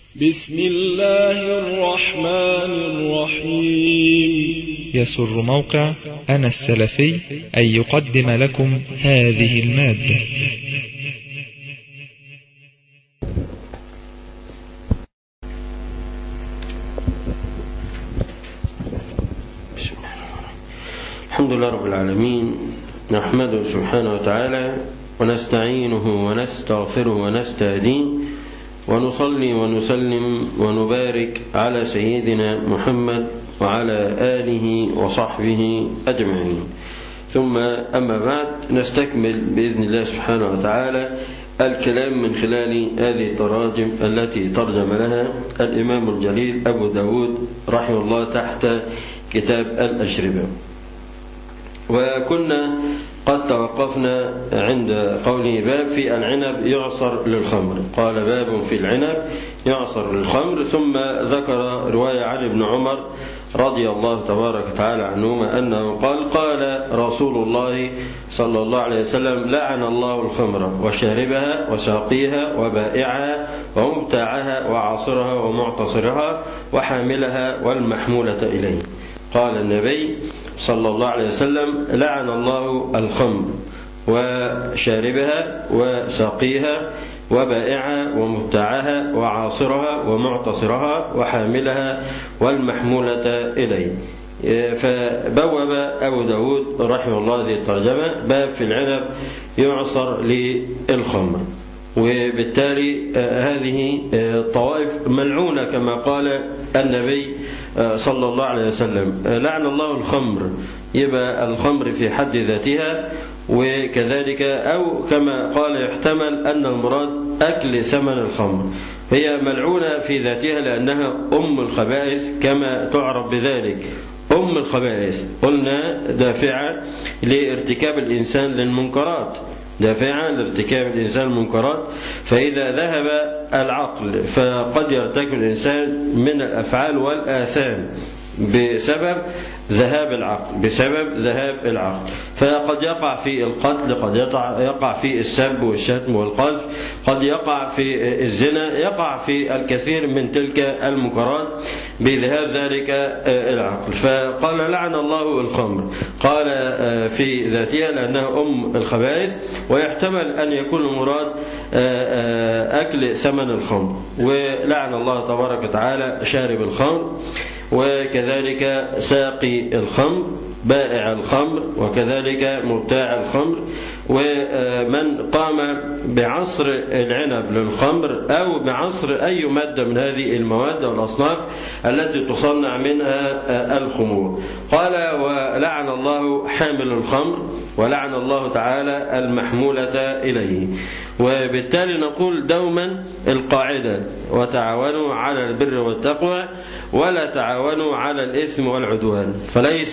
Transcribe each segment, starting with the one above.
بسم الله الرحمن الرحيم يسر موقع أنا السلفي أن يقدم لكم هذه المادة الحمد لله رب العالمين نحمده سبحانه وتعالى ونستعينه ونستغفره ونستهديه ونصلي ونسلم ونبارك على سيدنا محمد وعلى آله وصحبه أجمعين ثم أما بعد نستكمل بإذن الله سبحانه وتعالى الكلام من خلال هذه التراجم التي ترجم لها الإمام الجليل أبو داود رحمه الله تحت كتاب الأشربة وكنا قد توقفنا عند قوله باب في العنب يعصر للخمر قال باب في العنب يعصر للخمر ثم ذكر رواية عن ابن عمر رضي الله تبارك وتعالى عنهما أنه قال قال رسول الله صلى الله عليه وسلم لعن الله الخمر وشاربها وساقيها وبائعها ومبتاعها وعاصرها ومعتصرها وحاملها والمحمولة إليه قال النبي صلى الله عليه وسلم لعن الله الخمر وشاربها وساقيها وبائعها ومبتعها وعاصرها ومعتصرها وحاملها والمحمولة إليه فبوب أبو داود رحمه الله هذه الترجمة باب في العنب يعصر للخمر وبالتالي هذه طوائف ملعونة كما قال النبي صلى الله عليه وسلم لعن الله الخمر يبقى الخمر في حد ذاتها وكذلك أو كما قال يحتمل أن المراد أكل ثمن الخمر هي ملعونة في ذاتها لأنها أم الخبائث كما تعرف بذلك أم الخبائث قلنا دافعة لارتكاب الإنسان للمنكرات دافعة لارتكاب الإنسان المنكرات فإذا ذهب العقل فقد يرتكب الإنسان من الأفعال والآثام بسبب ذهاب العقل بسبب ذهاب العقل فقد يقع في القتل قد يقع في السب والشتم والقذف قد يقع في الزنا يقع في الكثير من تلك المنكرات بذهاب ذلك العقل فقال لعن الله الخمر قال في ذاتها لأنها أم الخبائث ويحتمل أن يكون المراد أكل ثمن الخمر ولعن الله تبارك وتعالى شارب الخمر وكذلك ساقي الخمر بائع الخمر وكذلك مبتاع الخمر ومن قام بعصر العنب للخمر أو بعصر أي مادة من هذه المواد والأصناف التي تصنع منها الخمور قال ولعن الله حامل الخمر ولعن الله تعالى المحمولة إليه وبالتالي نقول دوما القاعدة وتعاونوا على البر والتقوى ولا تعاونوا على الإثم والعدوان فليس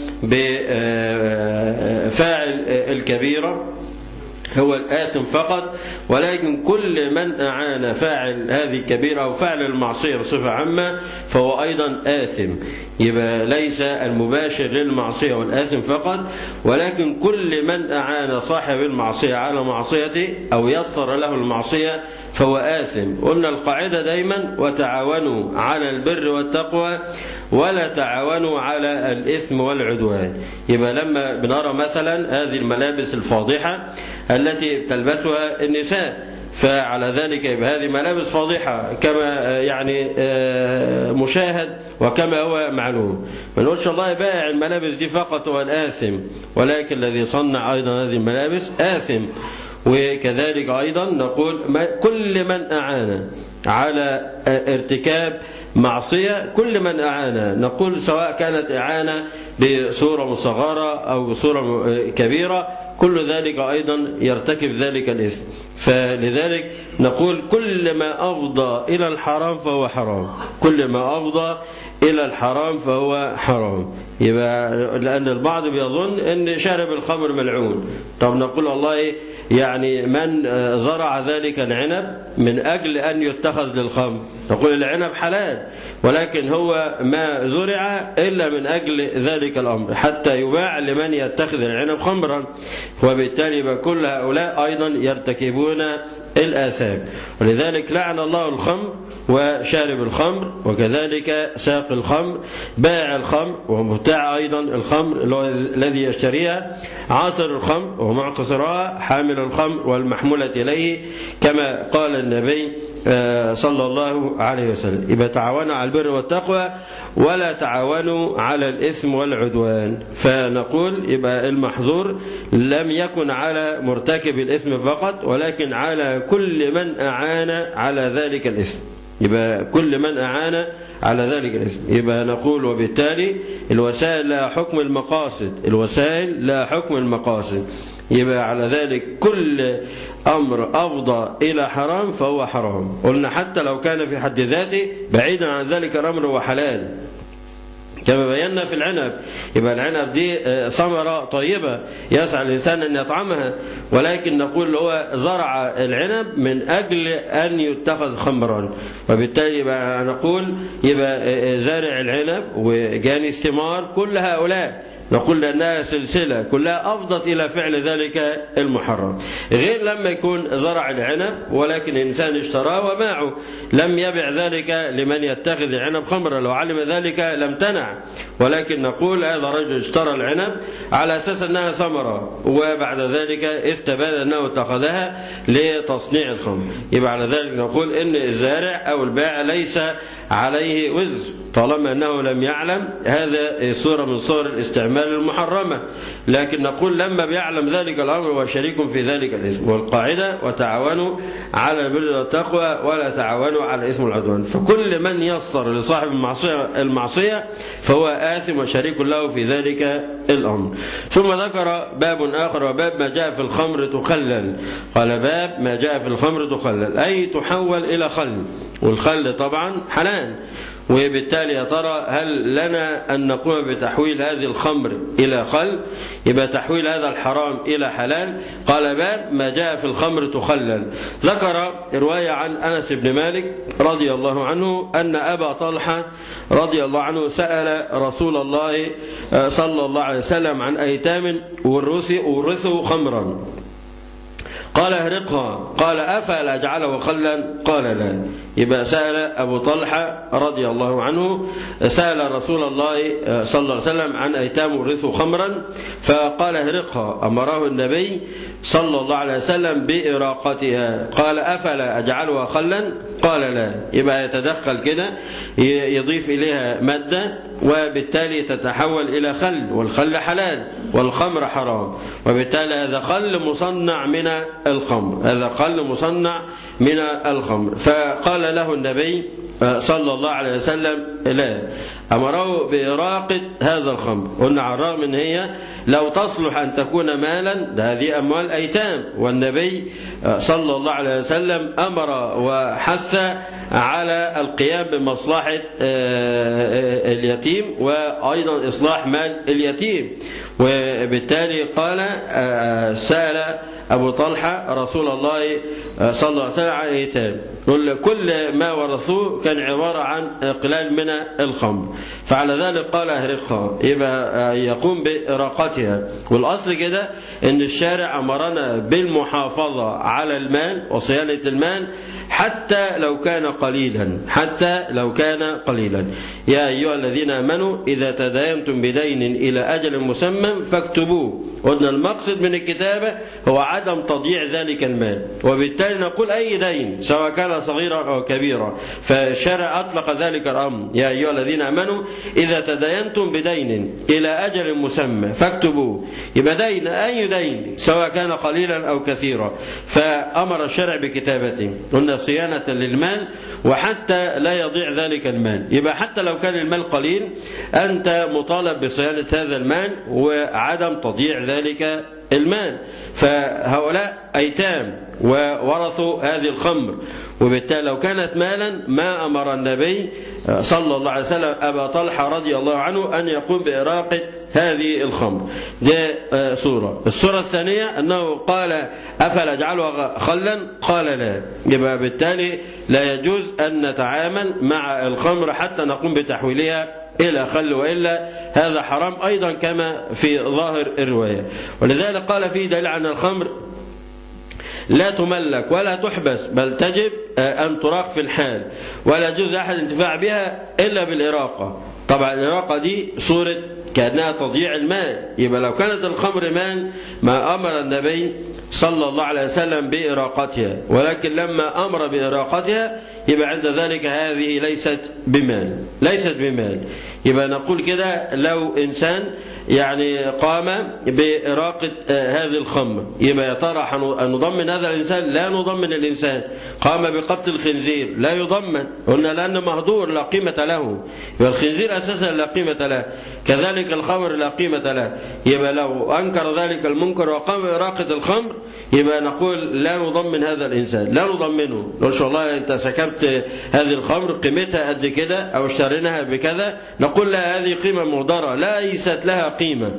بفاعل الكبيرة هو الآثم فقط ولكن كل من أعان فاعل هذه الكبيرة أو فاعل المعصية بصفة عامة فهو أيضا آثم يبقى ليس المباشر للمعصية والآثم فقط ولكن كل من أعان صاحب المعصية على معصيته أو يسر له المعصية فهو آثم قلنا القاعدة دايما وتعاونوا على البر والتقوى ولا تعاونوا على الإثم والعدوان يبقى لما بنرى مثلا هذه الملابس الفاضحة التي تلبسها النساء فعلى ذلك يبقى هذه ملابس فاضحة كما يعني مشاهد وكما هو معلوم ما نقولش الله بائع الملابس دي فقط هو الآثم ولكن الذي صنع أيضا هذه الملابس آثم وكذلك أيضا نقول كل من أعان على ارتكاب معصية كل من أعان نقول سواء كانت إعانة بصورة مصغرة أو بصورة كبيرة كل ذلك أيضا يرتكب ذلك الإثم فلذلك نقول كل ما أفضى إلى الحرام فهو حرام كل ما أفضى إلى الحرام فهو حرام يبقى لأن البعض بيظن أن شارب الخمر ملعون طب نقول والله يعني من زرع ذلك العنب من أجل أن يتخذ للخمر نقول العنب حلال ولكن هو ما زرع إلا من أجل ذلك الأمر حتى يباع لمن يتخذ العنب خمرا وبالتالي كل هؤلاء أيضا يرتكبون الآثام ولذلك لعن الله الخمر وشارب الخمر وكذلك ساق الخمر بائع الخمر ومبتاع أيضا الخمر الذي يشتريها عاصر الخمر ومعتصرها حامل الخمر والمحمولة إليه كما قال النبي صلى الله عليه وسلم يبقى تعاونوا على البر والتقوى ولا تعاونوا على الإثم والعدوان فنقول يبقى المحظور لم يكن على مرتكب الإثم فقط ولكن على كل من أعان على ذلك الإثم يبقى كل من أعان على ذلك الاسم يبقى نقول وبالتالي الوسائل لا حكم المقاصد الوسائل لا حكم المقاصد يبقى على ذلك كل أمر أفضى إلى حرام فهو حرام قلنا حتى لو كان في حد ذاته بعيدا عن ذلك الأمر هو حلال كما بينا في العنب يبقى العنب دي ثمرة طيبة يسعى الإنسان أن يطعمها ولكن نقول هو زرع العنب من أجل أن يتخذ خمرا وبالتالي يبقى نقول يبقى زارع العنب وجاني الثمار كل هؤلاء نقول لأنها سلسلة كلها أفضت إلى فعل ذلك المحرم غير لما يكون زرع العنب ولكن إنسان اشتراه وباعه لم يبع ذلك لمن يتخذ العنب خمرا لو علم ذلك لم تنع ولكن نقول هذا رجل اشترى العنب على أساس أنها ثمرة وبعد ذلك استبان أنه اتخذها لتصنيع الخمر يبقى على ذلك نقول إن الزارع أو البائع ليس عليه وزر طالما أنه لم يعلم هذا صورة من صور الاستعمال المحرمة لكن نقول لما بيعلم ذلك الأمر وشريك في ذلك الإثم والقاعدة وتعاونوا على البر والتقوى ولا تعاونوا على الإثم والعدوان فكل من يسر لصاحب المعصية, المعصية فهو آثم وشريك له في ذلك الأمر ثم ذكر باب آخر وباب ما جاء في الخمر تخلل قال باب ما جاء في الخمر تخلل أي تحول إلى خل والخل طبعا حلال وبالتالي يا ترى هل لنا أن نقوم بتحويل هذه الخمر إلى خل يبقى تحويل هذا الحرام إلى حلال قال باب ما جاء في الخمر تخلل ذكر رواية عن أنس بن مالك رضي الله عنه أن أبا طلحة رضي الله عنه سأل رسول الله صلى الله عليه وسلم عن أيتام ورثوا خمرا قال اهرقها قال أفلا أجعله خلا قال لا يبقى سأل أبو طلحة رضي الله عنه سأل رسول الله صلى الله عليه وسلم عن أيتام ورثوا خمرا فقال اهرقها أمره النبي صلى الله عليه وسلم بإراقتها قال أفلا أجعلها خلا قال لا يبقى يتدخل كده يضيف إليها مادة وبالتالي تتحول إلى خل والخل حلال والخمر حرام وبالتالي هذا خل مصنع من الخمر هذا خل مصنع من الخمر فقال له النبي صلى الله عليه وسلم لا أمره بإراقة هذا الخمر قلنا على الرغم أن هي لو تصلح أن تكون مالا ده هذه أموال أيتام والنبي صلى الله عليه وسلم أمر وحث على القيام بمصلحة اليتيم وأيضا إصلاح مال اليتيم وبالتالي قال سأل أبو طلحة رسول الله صلى الله عليه وسلم عن أيتام كل ما ورثوه كان عبارة عن قلال من الخمر فعلى ذلك قال أهرقها يبقى يقوم بإراقتها والأصل كده أن الشارع أمرنا بالمحافظة على المال وصيانة المال حتى لو كان قليلا حتى لو كان قليلا يا أيها الذين آمنوا إذا تداينتم بدين إلى أجل مسمى فاكتبوه قلنا المقصد من الكتابة هو عدم تضييع ذلك المال وبالتالي نقول أي دين سواء كان صغيرا أو كبيرا فالشارع أطلق ذلك الأمر يا أيها الذين آمنوا إذا تداينتم بدين إلى أجل مسمى فاكتبوه يبقى دين أي دين سواء كان قليلا أو كثيرا فأمر الشرع بكتابته قلنا صيانة للمال وحتى لا يضيع ذلك المال يبقى حتى لو كان المال قليل أنت مطالب بصيانة هذا المال وعدم تضييع ذلك المال فهؤلاء أيتام وورثوا هذه الخمر وبالتالي لو كانت مالا ما أمر النبي صلى الله عليه وسلم أبا طلحة رضي الله عنه أن يقوم بإراقة هذه الخمر دي صورة الصورة الثانية أنه قال أفلا أجعلها خلا قال لا يبقى بالتالي لا يجوز أن نتعامل مع الخمر حتى نقوم بتحويلها إلى خل وإلا هذا حرام أيضا كما في ظاهر الرواية ولذلك قال فيه دليل عن الخمر لا تملك ولا تحبس بل تجب أن تراق في الحال ولا يجوز أحد الانتفاع بها إلا بالإراقة طبعا الإراقة دي صورة كأنها تضييع المال يبقى لو كانت الخمر مال ما أمر النبي صلى الله عليه وسلم بإراقتها ولكن لما أمر بإراقتها يبقى عند ذلك هذه ليست بمال ليست بمال يبقى نقول كده لو إنسان يعني قام بإراقة هذه الخمر يبقى يا ترى نضمن هذا الإنسان لا نضمن الإنسان قام بقتل الخنزير لا يضمن قلنا لأنه مهدور لا قيمة له يبقى الخنزير أساسا لا قيمة له كذلك الخمر لا قيمة له يبقى لو أنكر ذلك المنكر وقام بإراقة الخمر يبقى نقول لا نضمن هذا الإنسان لا نضمنه نقول شاء الله أنت سكبت هذه الخمر قيمتها قد كده أو اشتريناها بكذا نقول لا هذه قيمة مهدرة ليست لها قيمة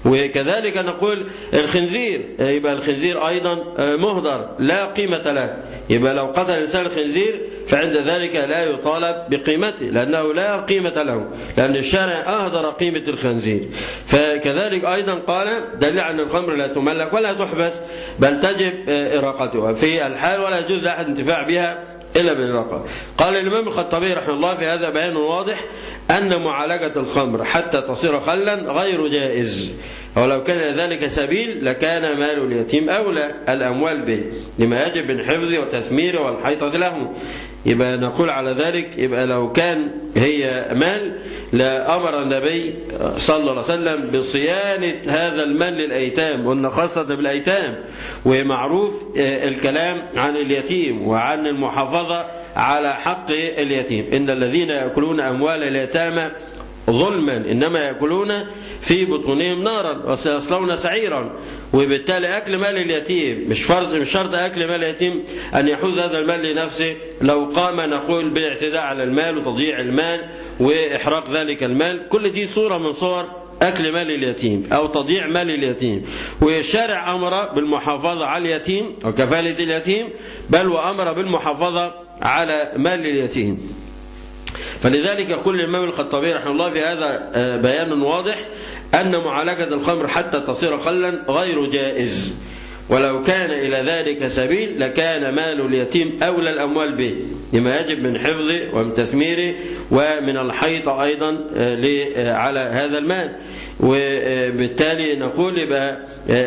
وكذلك نقول الخنزير يبقى الخنزير أيضا مهدر لا قيمة له يبقى لو قتل الإنسان الخنزير فعند ذلك لا يطالب بقيمته لأنه لا قيمة له لأن الشارع أهدر قيمة الخنزير فكذلك أيضا قال دليل أن الخمر لا تملك ولا تحبس بل تجب إراقتها في الحال ولا يجوز لأحد انتفاع بها إلا بالرقم قال الإمام الخطابي رحمه الله في هذا بيان واضح أن معالجة الخمر حتى تصير خلا غير جائز ولو كان ذلك سبيل لكان مال اليتيم أولى الأموال به لما يجب من حفظه وتثميره والحيطة له يبقى نقول على ذلك يبقى لو كان هي مال لأمر النبي صلى الله عليه وسلم بصيانة هذا المال للأيتام قلنا خاصة بالأيتام ومعروف الكلام عن اليتيم وعن المحافظة على حق اليتيم إن الذين يأكلون أموال اليتامى ظلما إنما يأكلون في بطونهم نارا وسيصلون سعيرا وبالتالي أكل مال اليتيم مش فرض مش شرط أكل مال اليتيم أن يحوز هذا المال لنفسه لو قام نقول بالاعتداء على المال وتضييع المال وإحراق ذلك المال كل دي صورة من صور أكل مال اليتيم أو تضييع مال اليتيم والشارع أمر بالمحافظة على اليتيم أو كفالة اليتيم بل وأمر بالمحافظة على مال اليتيم فلذلك يقول الإمام الخطابي رحمه الله في هذا بيان واضح أن معالجة الخمر حتى تصير خلا غير جائز ولو كان إلى ذلك سبيل لكان مال اليتيم أولى الأموال به لما يجب من حفظه ومن تثميره ومن الحيطة أيضا على هذا المال وبالتالي نقول يبقى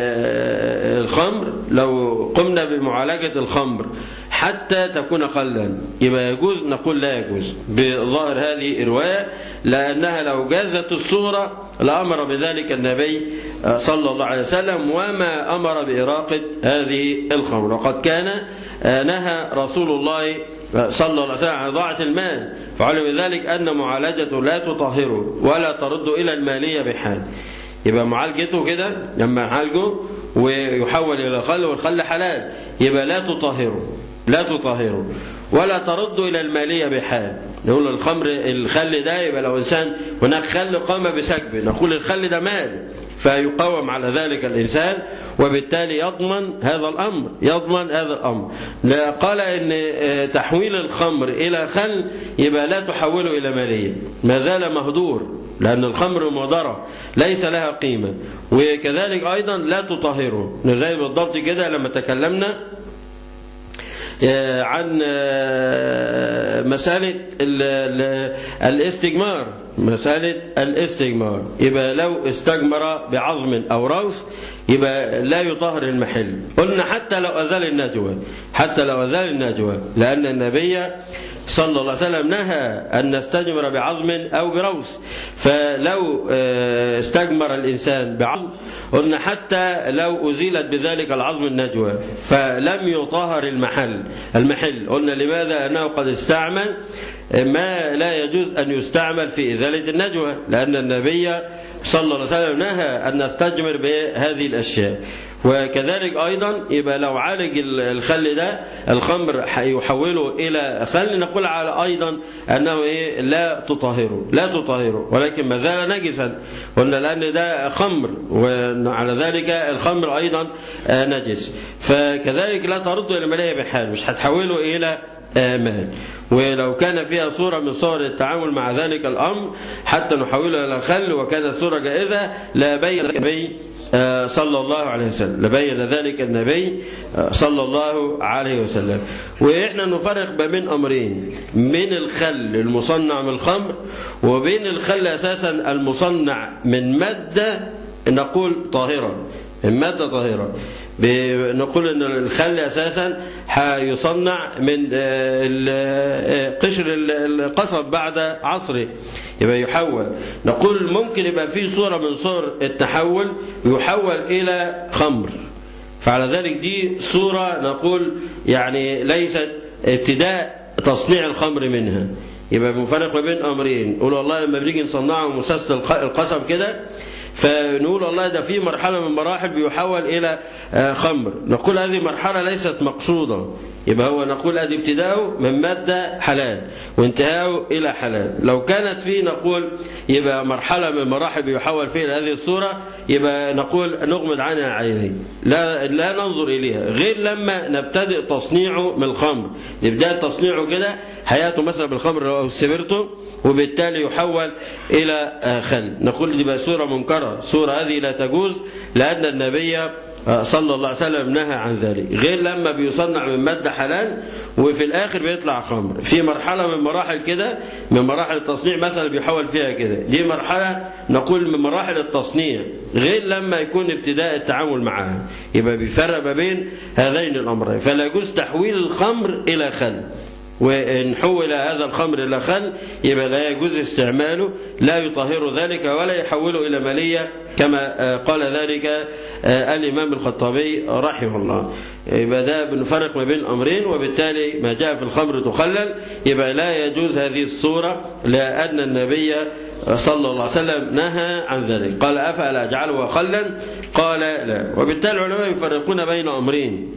الخمر لو قمنا بمعالجة الخمر حتى تكون خلا يبقى يجوز نقول لا يجوز بظاهر هذه الرواية لأنها لو جازت الصورة لأمر بذلك النبي صلى الله عليه وسلم وما أمر بإراقة هذه الخمر وقد كان نهى رسول الله صلى الله عليه وسلم عن إضاعة المال فعلم ذلك أن معالجته لا تطهره ولا ترد إلى المالية بحال يبقى معالجته كده لما يعالجه ويحول إلى خل والخل حلال يبقى لا تطهره لا تطهره ولا ترد إلى المالية بحال نقول الخمر الخل ده يبقى لو إنسان هناك خل قام بسكبه نقول الخل ده مال فيقاوم على ذلك الإنسان وبالتالي يضمن هذا الأمر يضمن هذا الأمر لا قال إن تحويل الخمر إلى خل يبقى لا تحوله إلى مالية ما زال مهدور لأن الخمر مهدرة ليس لها قيمة وكذلك أيضا لا تطهره زي بالضبط كده لما تكلمنا عن مسألة الاستجمار مسألة الاستجمار يبقى لو استجمر بعظم أو روث يبقى لا يطهر المحل قلنا حتى لو أزال النجوى حتى لو أزال النجوى لأن النبي صلى الله عليه وسلم نهى أن نستجمر بعظم أو بروث فلو استجمر الإنسان بعظم قلنا حتى لو أزيلت بذلك العظم النجوى فلم يطهر المحل المحل قلنا لماذا أنه قد استعمل ما لا يجوز أن يستعمل في إزالة النجوى لأن النبي صلى الله عليه وسلم نهى أن نستجمر بهذه الأشياء وكذلك أيضا يبقى لو عالج الخل ده الخمر يحوله إلى خل نقول على أيضا أنه إيه لا تطهره لا تطهره ولكن ما زال نجسا قلنا لأن ده خمر وعلى ذلك الخمر أيضا نجس فكذلك لا ترد إلى الملاهي بحال مش هتحوله إلى مال ولو كان فيها صورة من صور التعامل مع ذلك الأمر حتى نحوله إلى خل وكانت الصورة جائزة لبين النبي صلى الله عليه وسلم لبين ذلك النبي صلى الله عليه وسلم وإحنا نفرق بين أمرين من الخل المصنع من الخمر وبين الخل أساسا المصنع من مادة نقول طاهرة من مادة طاهرة نقول ان الخل اساسا هيصنع من قشر القصب بعد عصره يبقى يحول نقول ممكن يبقى فيه صوره من صور التحول يحول الى خمر فعلى ذلك دي صوره نقول يعني ليست ابتداء تصنيع الخمر منها يبقى مفرق ما بين امرين نقول والله لما بنيجي نصنعه مسلسل القصب كده فنقول والله ده في مرحلة من المراحل بيحول إلى خمر نقول هذه مرحلة ليست مقصودة يبقى هو نقول أدي ابتداؤه من مادة حلال وانتهاؤه إلى حلال لو كانت فيه نقول يبقى مرحلة من المراحل بيحول فيها إلى هذه الصورة يبقى نقول نغمض عنها عيني لا, لا ننظر إليها غير لما نبتدئ تصنيعه من الخمر نبدأ تصنيعه كده حياته مثلا بالخمر أو السبرتو وبالتالي يحول إلى خل نقول دي بقى صورة منكرة صورة هذه لا تجوز لأن النبي صلى الله عليه وسلم نهى عن ذلك غير لما بيصنع من مادة حلال وفي الآخر بيطلع خمر في مرحلة من مراحل كده من مراحل التصنيع مثلا بيحول فيها كده دي مرحلة نقول من مراحل التصنيع غير لما يكون ابتداء التعامل معها يبقى بيفرق ما بين هذين الأمرين فلا يجوز تحويل الخمر إلى خل وإن حول هذا الخمر إلى خل يبقى لا يجوز استعماله لا يطهر ذلك ولا يحوله إلى مالية كما قال ذلك الإمام الخطابي رحمه الله يبقى ده بنفرق ما بين أمرين وبالتالي ما جاء في الخمر تخلل يبقى لا يجوز هذه الصورة لأن النبي صلى الله عليه وسلم نهى عن ذلك قال أفلا أجعله خلا قال لا وبالتالي العلماء يفرقون بين أمرين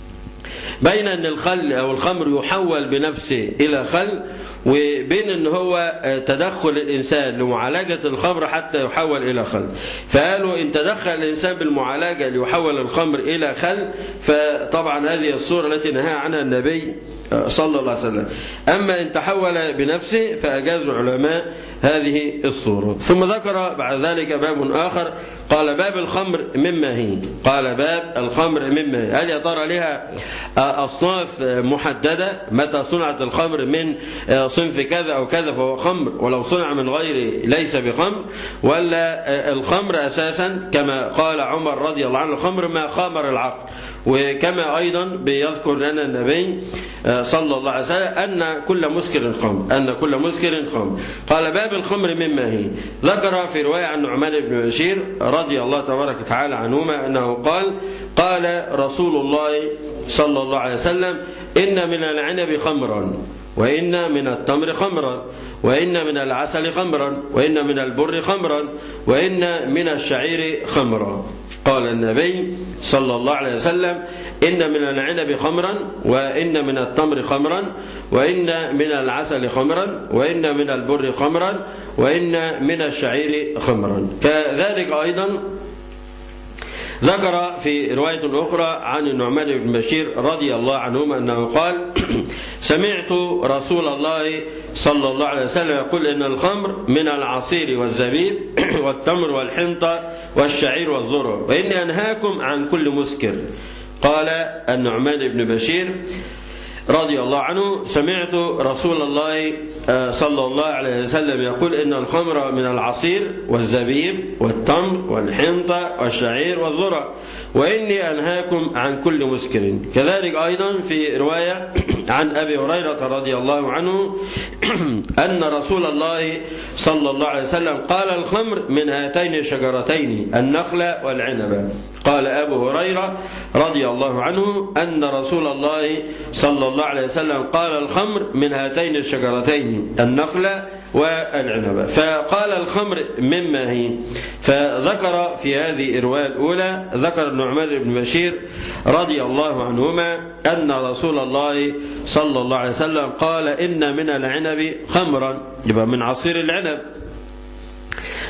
بين ان الخل او الخمر يحول بنفسه الى خل وبين ان هو تدخل الانسان لمعالجه الخمر حتى يحول الى خل فقالوا ان تدخل الانسان بالمعالجه ليحول الخمر الى خل فطبعا هذه الصوره التي نهى عنها النبي صلى الله عليه وسلم اما ان تحول بنفسه فاجاز العلماء هذه الصوره ثم ذكر بعد ذلك باب اخر قال باب الخمر مما هي قال باب الخمر مما هي هل يا ترى لها أصناف محددة متى صنعت الخمر من صنف كذا أو كذا فهو خمر ولو صنع من غيره ليس بخمر ولا الخمر أساسا كما قال عمر رضي الله عنه الخمر ما خامر العقل وكما أيضا بيذكر لنا النبي صلى الله عليه وسلم أن كل مسكر خمر أن كل مسكر خمر قال باب الخمر مما هي ذكر في رواية عن نعمان بن بشير رضي الله تبارك وتعالى عنهما أنه قال قال رسول الله صلى الله عليه وسلم إن من العنب خمرا وإن من التمر خمرا وإن من العسل خمرا وإن من البر خمرا وإن من الشعير خمرا قال النبي صلى الله عليه وسلم إن من العنب خمرا وإن من التمر خمرا وإن من العسل خمرا وإن من البر خمرا وإن من الشعير خمرا كذلك أيضا ذكر في رواية أخرى عن النعمان بن بشير رضي الله عنهما أنه قال سمعت رسول الله صلى الله عليه وسلم يقول إن الخمر من العصير والزبيب والتمر والحنطة والشعير والذرة وإني أنهاكم عن كل مسكر قال النعمان بن بشير رضي الله عنه سمعت رسول الله صلى الله عليه وسلم يقول إن الخمر من العصير والزبيب والتمر والحنطة والشعير والذرة وإني أنهاكم عن كل مسكر كذلك أيضا في رواية عن أبي هريرة رضي الله عنه أن رسول الله صلى الله عليه وسلم قال الخمر من هاتين الشجرتين النخلة والعنب قال أبو هريرة رضي الله عنه أن رسول الله صلى الله عليه وسلم قال الخمر من هاتين الشجرتين النخلة والعنب فقال الخمر مما هي فذكر في هذه الرواية الأولى ذكر النعمان بن بشير رضي الله عنهما أن رسول الله صلى الله عليه وسلم قال إن من العنب خمرا يبقى من عصير العنب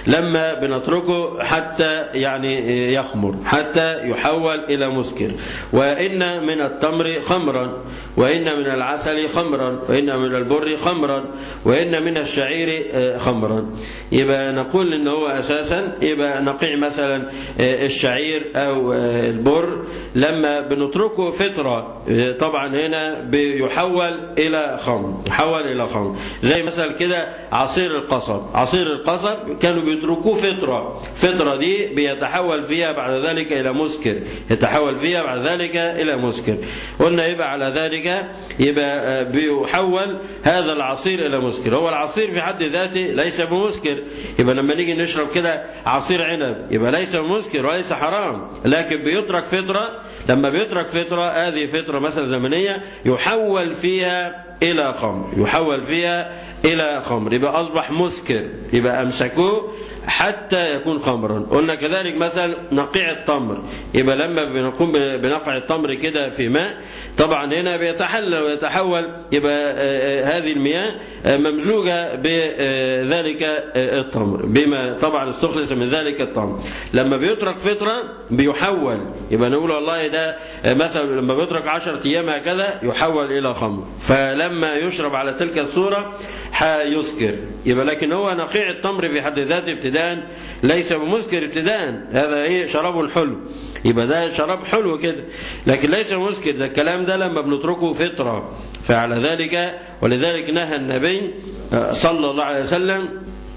لما بنتركه حتى يعني يخمر حتى يحول إلى مسكر وإن من التمر خمرا وإن من العسل خمرا وإن من البر خمرا وإن من الشعير خمرا يبقى نقول إن هو أساسا يبقى نقيع مثلا الشعير أو البر لما بنتركه فترة طبعا هنا بيحول إلى خمر يحول إلى خمر زي مثلا كده عصير القصب عصير القصب كانوا بيتركوه فترة فترة دي بيتحول فيها بعد ذلك إلى مسكر يتحول فيها بعد ذلك إلى مسكر قلنا يبقى على ذلك يبقى بيحول هذا العصير إلى مسكر هو العصير في حد ذاته ليس بمسكر يبقى لما نيجي نشرب كده عصير عنب يبقى ليس بمسكر وليس حرام لكن بيترك فترة لما بيترك فترة هذه فترة مثلا زمنية يحول فيها إلى خمر يحول فيها إلى خمر يبقى أصبح مسكر يبقى أمسكوه حتى يكون خمرا قلنا كذلك مثلا نقيع التمر يبقى لما بنقوم بنقع التمر كده في ماء طبعا هنا بيتحلل ويتحول يبقى هذه المياه ممزوجة بذلك التمر بما طبعا استخلص من ذلك التمر لما بيترك فترة بيحول يبقى نقول والله ده مثلا لما بيترك 10 أيام هكذا يحول إلى خمر فلما يشرب على تلك الصورة حيسكر يبقى لكن هو نقيع التمر في حد ذاته ابتداء ليس بمسكر ابتداء هذا ايه شراب حلو يبقى ده شراب حلو كده لكن ليس مسكر ده الكلام ده لما بنتركه فترة فعلى ذلك ولذلك نهى النبي صلى الله عليه وسلم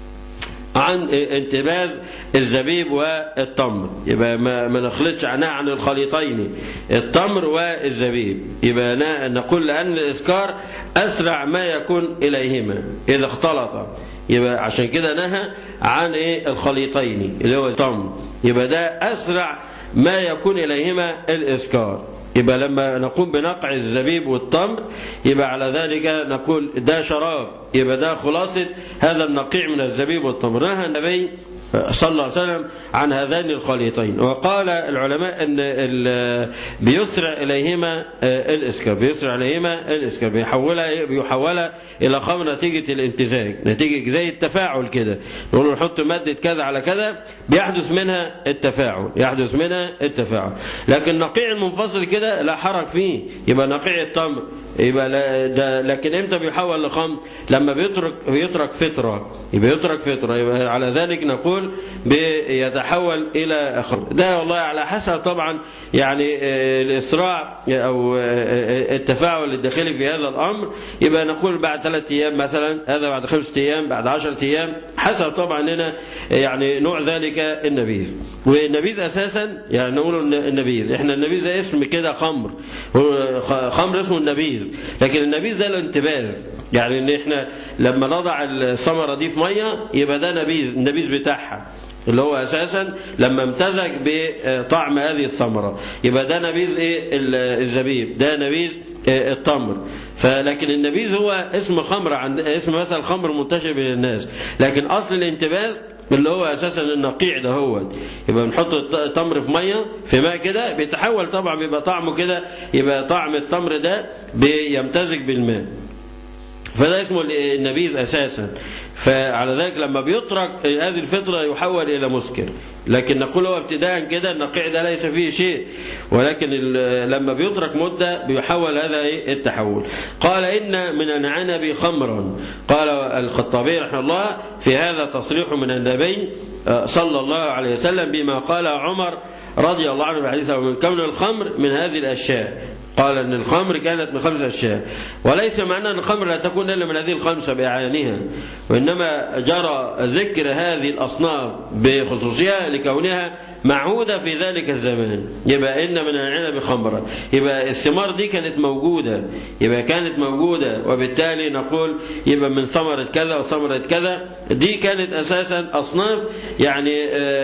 عن انتباذ الزبيب والتمر يبقى ما نخلطش عنها عن الخليطين التمر والزبيب يبقى نقول لأن الإسكار أسرع ما يكون إليهما إذا اختلطا يبقى عشان كده نهى عن ايه الخليطين اللي هو التمر يبقى ده أسرع ما يكون إليهما الإسكار يبقى لما نقوم بنقع الزبيب والتمر يبقى على ذلك نقول ده شراب يبقى ده خلاصة هذا النقيع من الزبيب والتمر نهى النبي صلى الله عليه وسلم عن هذين الخليطين وقال العلماء ان بيسرع اليهما الاسكر بيسرع اليهما الاسكر بيحولها بيحولها الى خمر نتيجه الامتزاج نتيجه زي التفاعل كده نقول نحط ماده كذا على كذا بيحدث منها التفاعل يحدث منها التفاعل لكن نقيع المنفصل كده لا حرج فيه يبقى نقيع التمر يبقى ده لكن امتى بيحول لخمر لما بيترك بيترك فتره يبقى يترك فتره يبقى على ذلك نقول بيتحول الى خمر ده والله على حسب طبعا يعني الاسراع او التفاعل الداخلي في هذا الامر يبقى نقول بعد ثلاث ايام مثلا هذا بعد خمسة ايام بعد عشرة ايام حسب طبعا هنا يعني نوع ذلك النبيذ والنبيذ اساسا يعني نقول النبيذ احنا النبيذ ده اسم كده خمر خمر اسمه النبيذ لكن النبيذ ده الانتباذ يعني ان احنا لما نضع الثمره دي في ميه يبقى ده نبيذ النبيذ بتاعها اللي هو اساسا لما امتزج بطعم هذه الثمره يبقى ده نبيذ ايه الزبيب ده نبيذ التمر فلكن النبيذ هو اسم خمر عند اسم مثلا خمر منتشر بين الناس لكن اصل الانتباذ اللي هو اساسا النقيع ده هو يبقى بنحط التمر في ميه في ماء كده بيتحول طبعا بيبقى طعمه كده يبقى طعم التمر ده بيمتزج بالماء فده اسمه النبيذ اساسا فعلى ذلك لما بيترك هذه الفطرة يحول إلى مسكر لكن نقول هو ابتداء كده النقيع ده ليس فيه شيء ولكن لما بيترك مدة بيحول هذا التحول قال إن من العنب خمرا قال الخطابي رحمه الله في هذا تصريح من النبي صلى الله عليه وسلم بما قال عمر رضي الله عنه بحديثه ومن كون الخمر من هذه الأشياء قال أن الخمر كانت من خمسة أشياء وليس معنى أن الخمر لا تكون إلا من هذه الخمسة بأعيانها وإنما جرى ذكر هذه الأصناف بخصوصها لكونها معهودة في ذلك الزمان يبقى إن من العنب خمرا يبقى الثمار دي كانت موجودة يبقى كانت موجودة وبالتالي نقول يبقى من ثمرة كذا وثمرة كذا دي كانت أساسا أصناف يعني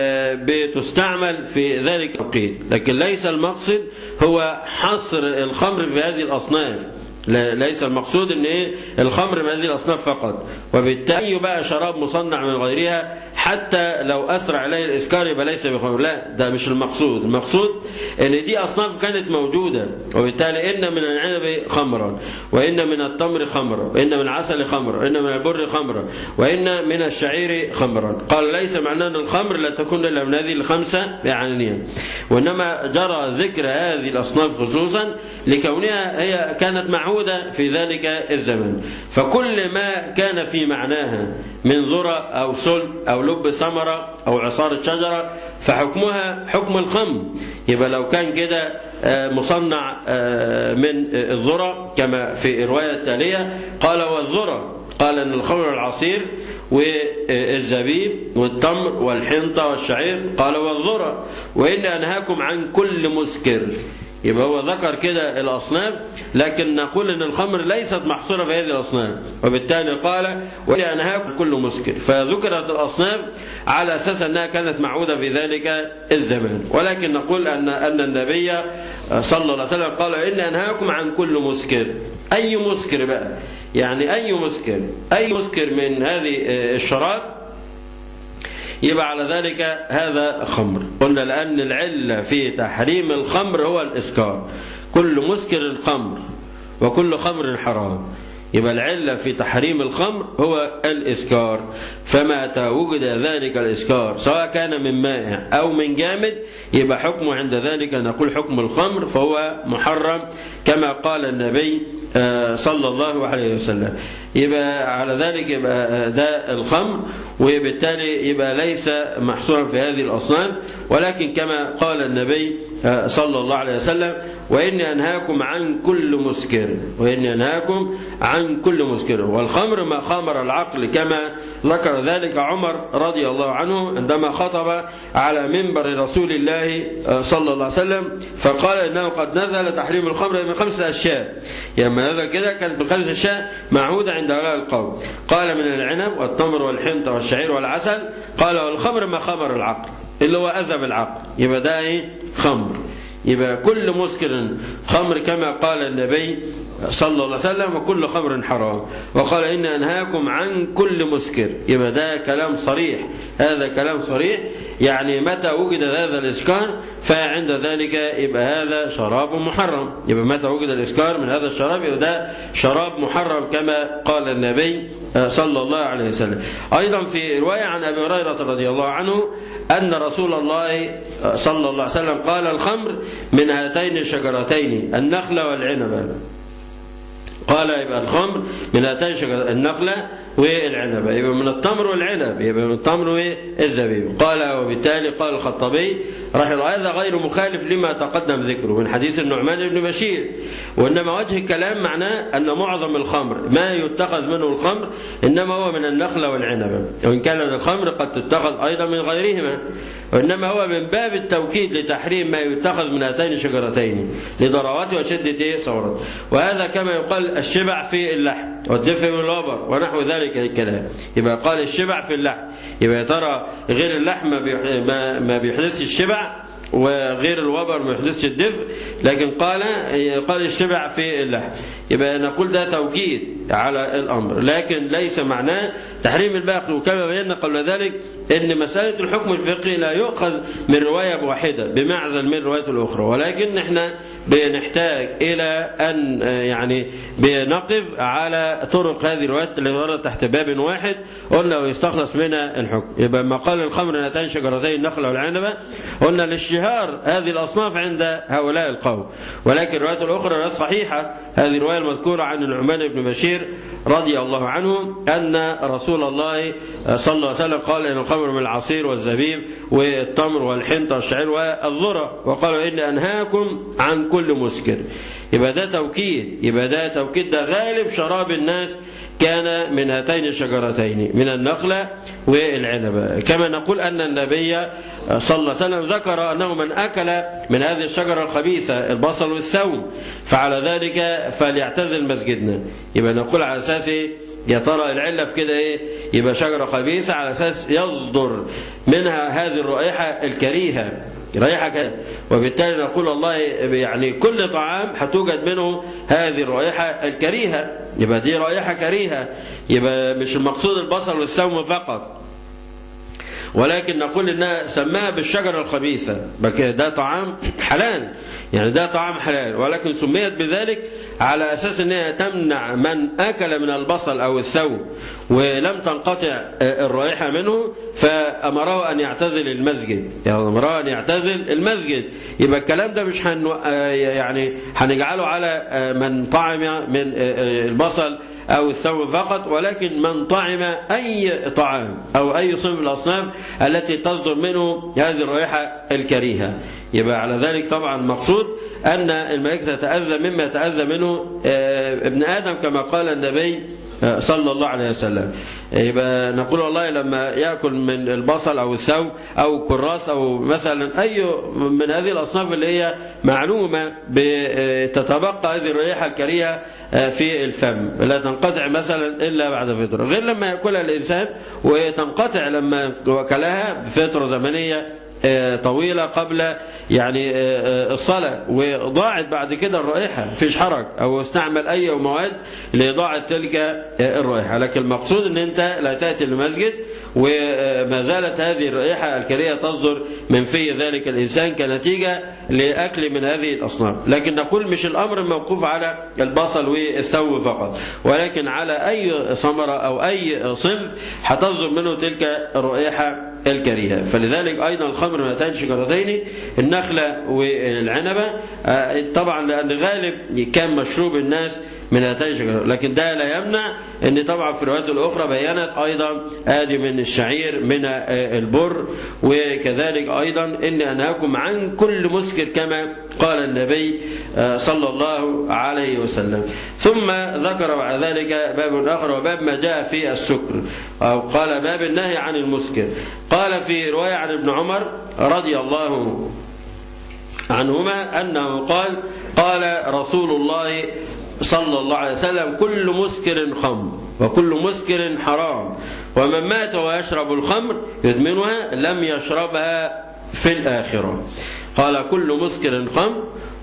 بتستعمل في ذلك التوقيت لكن ليس المقصد هو حصر الخمر في هذه الأصناف ليس المقصود ان ايه الخمر من هذه الاصناف فقط وبالتالي بقى شراب مصنع من غيرها حتى لو اسرع عليه الاسكار يبقى ليس بخمر لا ده مش المقصود المقصود ان دي اصناف كانت موجوده وبالتالي ان من العنب خمرا وان من التمر خمرا وان من العسل خمرا وان من البر خمرا وان من الشعير خمرا قال ليس معناه ان الخمر لا تكون الا من هذه الخمسه بعنانيه وانما جرى ذكر هذه الاصناف خصوصا لكونها هي كانت معهوده في ذلك الزمن فكل ما كان في معناها من ذره او سلط او لب ثمره او عصاره شجره فحكمها حكم الخمر يبقى لو كان كده مصنع من الذرة كما في الرواية التالية قال والذرة قال أن الخمر العصير والزبيب والتمر والحنطة والشعير قال والذرة وإن أنهاكم عن كل مسكر يبقى هو ذكر كده الأصناف لكن نقول أن الخمر ليست محصورة في هذه الأصناف وبالتالي قال وإن أنهاكم كل مسكر فذكرت الأصناف على أساس أنها كانت معودة في ذلك الزمان ولكن نقول أن أن النبي صلى الله عليه وسلم قال إن أنهاكم عن كل مسكر أي مسكر بقى يعني أي مسكر أي مسكر من هذه الشراب يبقى على ذلك هذا خمر قلنا لأن العلة في تحريم الخمر هو الإسكار كل مسكر الخمر وكل خمر حرام يبقى العلة في تحريم الخمر هو الإسكار فمتى وجد ذلك الإسكار سواء كان من مائع أو من جامد يبقى حكمه عند ذلك نقول حكم الخمر فهو محرم كما قال النبي صلى الله عليه وسلم يبقى على ذلك يبقى ده الخمر وبالتالي يبقى ليس محصورا في هذه الأصنام ولكن كما قال النبي صلى الله عليه وسلم وإني أنهاكم عن كل مسكر وإني أنهاكم عن كل مسكر والخمر ما خامر العقل كما ذكر ذلك عمر رضي الله عنه عندما خطب على منبر رسول الله صلى الله عليه وسلم فقال إنه قد نزل تحريم الخمر من خمسة أشياء لما نزل كده كانت من خمسة أشياء معهودة عند هؤلاء القوم قال من العنب والتمر والحنطة والشعير والعسل قال والخمر ما خمر العقل اللي هو أذى بالعقل يبقى ده إيه خمر يبقى كل مسكر خمر كما قال النبي صلى الله عليه وسلم وكل خمر حرام وقال إن أنهاكم عن كل مسكر يبقى ده كلام صريح هذا كلام صريح يعني متى وجد هذا الإسكار فعند ذلك يبقى هذا شراب محرم يبقى متى وجد الإسكار من هذا الشراب يبقى ده شراب محرم كما قال النبي صلى الله عليه وسلم أيضا في رواية عن أبي هريرة رضي الله عنه أن رسول الله صلى الله عليه وسلم قال الخمر من هاتين الشجرتين النخلة والعنبة قال يبقى الخمر من هاتين شجرة النخلة والعنبة يبقى من التمر والعنب يبقى من التمر والزبيب قال وبالتالي قال الخطابي رحمه الله هذا غير مخالف لما تقدم ذكره من حديث النعمان بن بشير وإنما وجه الكلام معناه أن معظم الخمر ما يتخذ منه الخمر إنما هو من النخلة والعنبة وإن كان الخمر قد تتخذ أيضا من غيرهما وإنما هو من باب التوكيد لتحريم ما يتخذ من هاتين الشجرتين لضراوته وشدة صورته وهذا كما يقال الشبع في اللحم والدفء بالوبر ونحو ذلك الكلام يبقى قال الشبع في اللحم يبقى يا ترى غير اللحم ما بيحدثش الشبع وغير الوبر ما يحدثش الدفء لكن قال قال الشبع في اللحم يبقى نقول ده توكيد على الامر لكن ليس معناه تحريم الباقي وكما بينا قبل ذلك ان مساله الحكم الفقهي لا يؤخذ من روايه واحده بمعزل من الروايات الاخرى ولكن احنا بنحتاج الى ان يعني بنقف على طرق هذه الروايات اللي وردت تحت باب واحد قلنا ويستخلص منها الحكم يبقى ما قال الخمر نتان شجرتين النخله والعنبه قلنا لاشتهار هذه الاصناف عند هؤلاء القوم ولكن الروايات الاخرى روايات صحيحه هذه الروايه المذكوره عن النعمان بن بشير رضي الله عنه ان رسول الله صلى الله عليه وسلم قال ان الخمر من العصير والزبيب والتمر والحنطه والشعير والذره وقالوا ان انهاكم عن كل مسكر يبقى ده توكيد يبقى ده توكيد ده غالب شراب الناس كان من هاتين الشجرتين من النخلة والعنبة كما نقول أن النبي صلى الله عليه وسلم ذكر أنه من أكل من هذه الشجرة الخبيثة البصل والثوم فعلى ذلك فليعتزل مسجدنا يبقى نقول على أساس يا ترى العلة في كده إيه يبقى شجرة خبيثة على أساس يصدر منها هذه الرائحة الكريهة رائحة كده وبالتالي نقول الله يعني كل طعام هتوجد منه هذه الرائحة الكريهة يبقى دي رائحة كريهة يبقى مش المقصود البصل والثوم فقط ولكن نقول انها سماها بالشجره الخبيثه ده طعام حلال يعني ده طعام حلال ولكن سميت بذلك على اساس انها تمنع من اكل من البصل او الثوم ولم تنقطع الرائحه منه فامره ان يعتزل المسجد يعني امره ان يعتزل المسجد يبقى الكلام ده مش هن يعني هنجعله على من طعم من البصل أو الثوم فقط ولكن من طعم أي طعام أو أي صنف الأصناف التي تصدر منه هذه الرائحة الكريهة يبقى على ذلك طبعا المقصود أن الملائكة تتأذى مما يتأذى منه ابن آدم كما قال النبي صلى الله عليه وسلم يبقى نقول والله لما يأكل من البصل أو الثوم أو كراس أو مثلا أي من هذه الأصناف اللي هي معلومة تتبقى هذه الرائحة الكريهة في الفم لا تنقطع مثلا إلا بعد فترة غير لما يأكلها الإنسان وتنقطع لما وكلها بفترة زمنية طويلة قبل يعني الصلاة وضاعت بعد كده الرائحة فيش حرج أو استعمل أي مواد لإضاعة تلك الرائحة لكن المقصود أن أنت لا تأتي المسجد وما زالت هذه الرائحة الكريهة تصدر من في ذلك الإنسان كنتيجة لأكل من هذه الأصناف لكن نقول مش الأمر موقوف على البصل والثوم فقط ولكن على أي ثمرة أو أي صنف هتصدر منه تلك الرائحة الكريهة فلذلك أيضا الخمر من هاتين شجرتين النخلة والعنبة طبعا لأن غالب كان مشروب الناس من هاتين الشجرتين لكن ده لا يمنع أن طبعا في الروايات الأخرى بينت أيضا آدي من الشعير من البر وكذلك أيضا إن أنهاكم عن كل مسكر كما قال النبي صلى الله عليه وسلم ثم ذكر بعد ذلك باب آخر وباب ما جاء في السكر أو قال باب النهي عن المسكر قال في رواية عن ابن عمر رضي الله عنهما أنه قال قال رسول الله صلى الله عليه وسلم كل مسكر خمر وكل مسكر حرام ومن مات ويشرب الخمر يدمنها لم يشربها في الآخرة قال كل مسكر خمر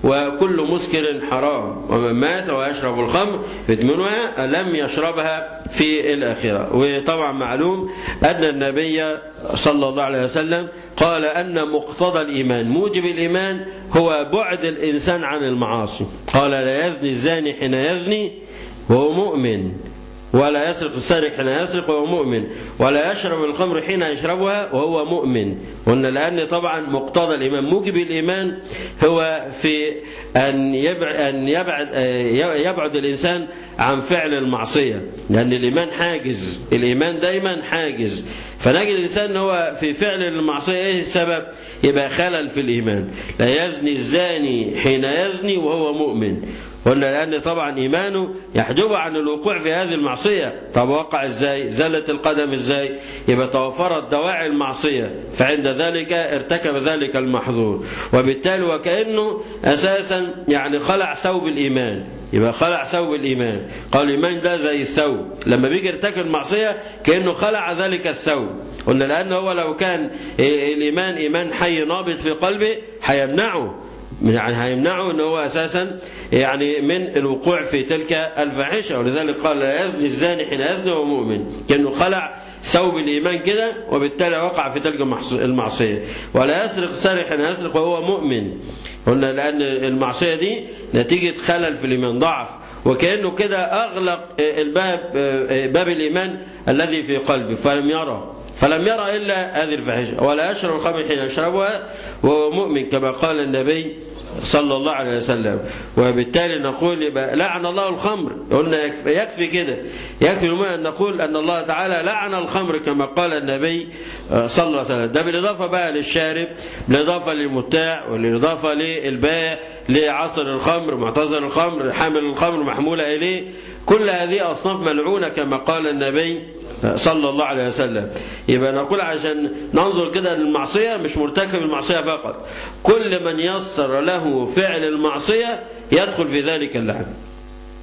وكل مسكر حرام ومن مات ويشرب الخمر يدمنها لم يشربها في الآخرة وطبعا معلوم أن النبي صلى الله عليه وسلم قال أن مقتضى الإيمان موجب الإيمان هو بعد الإنسان عن المعاصي قال لا يزني الزاني حين يزني وهو مؤمن ولا يسرق السارق حين يسرق وهو مؤمن ولا يشرب الخمر حين يشربها وهو مؤمن قلنا لأن طبعا مقتضى الإيمان موجب الإيمان هو في أن يبعد, أن يبعد, يبعد الإنسان عن فعل المعصية لأن الإيمان حاجز الإيمان دايما حاجز فنجد الإنسان هو في فعل المعصية إيه السبب يبقى خلل في الإيمان لا يزني الزاني حين يزني وهو مؤمن قلنا لأن طبعا إيمانه يحجبه عن الوقوع في هذه المعصية طب وقع إزاي زلت القدم إزاي يبقى توفرت دواعي المعصية فعند ذلك ارتكب ذلك المحظور وبالتالي وكأنه أساسا يعني خلع ثوب الإيمان يبقى خلع ثوب الإيمان قال الإيمان ده زي الثوب لما بيجي يرتكب المعصية كأنه خلع ذلك الثوب قلنا لأن هو لو كان الإيمان إيمان حي نابض في قلبه هيمنعه يعني هيمنعه ان هو اساسا يعني من الوقوع في تلك الفاحشه ولذلك قال لا يزني الزاني حين يزني وهو مؤمن كانه خلع ثوب الايمان كده وبالتالي وقع في تلك المعصيه ولا يسرق سارق حين يسرق وهو مؤمن قلنا لان المعصيه دي نتيجه خلل في الايمان ضعف وكانه كده اغلق الباب باب الايمان الذي في قلبه فلم يرى فلم يرى إلا هذه الفاحشة ولا يشرب الخمر حين يشربها وهو مؤمن كما قال النبي صلى الله عليه وسلم وبالتالي نقول يبقى لعن الله الخمر قلنا يكفي, يكفي كده يكفي أن نقول أن الله تعالى لعن الخمر كما قال النبي صلى الله عليه وسلم ده بالإضافة بقى للشارب بالإضافة للمتاع والإضافة للبائع لعصر الخمر معتزل الخمر حامل الخمر محمولة إليه كل هذه أصناف ملعونة كما قال النبي صلى الله عليه وسلم يبقى نقول عشان ننظر كده للمعصية مش مرتكب المعصية فقط كل من يسر له فعل المعصية يدخل في ذلك اللعن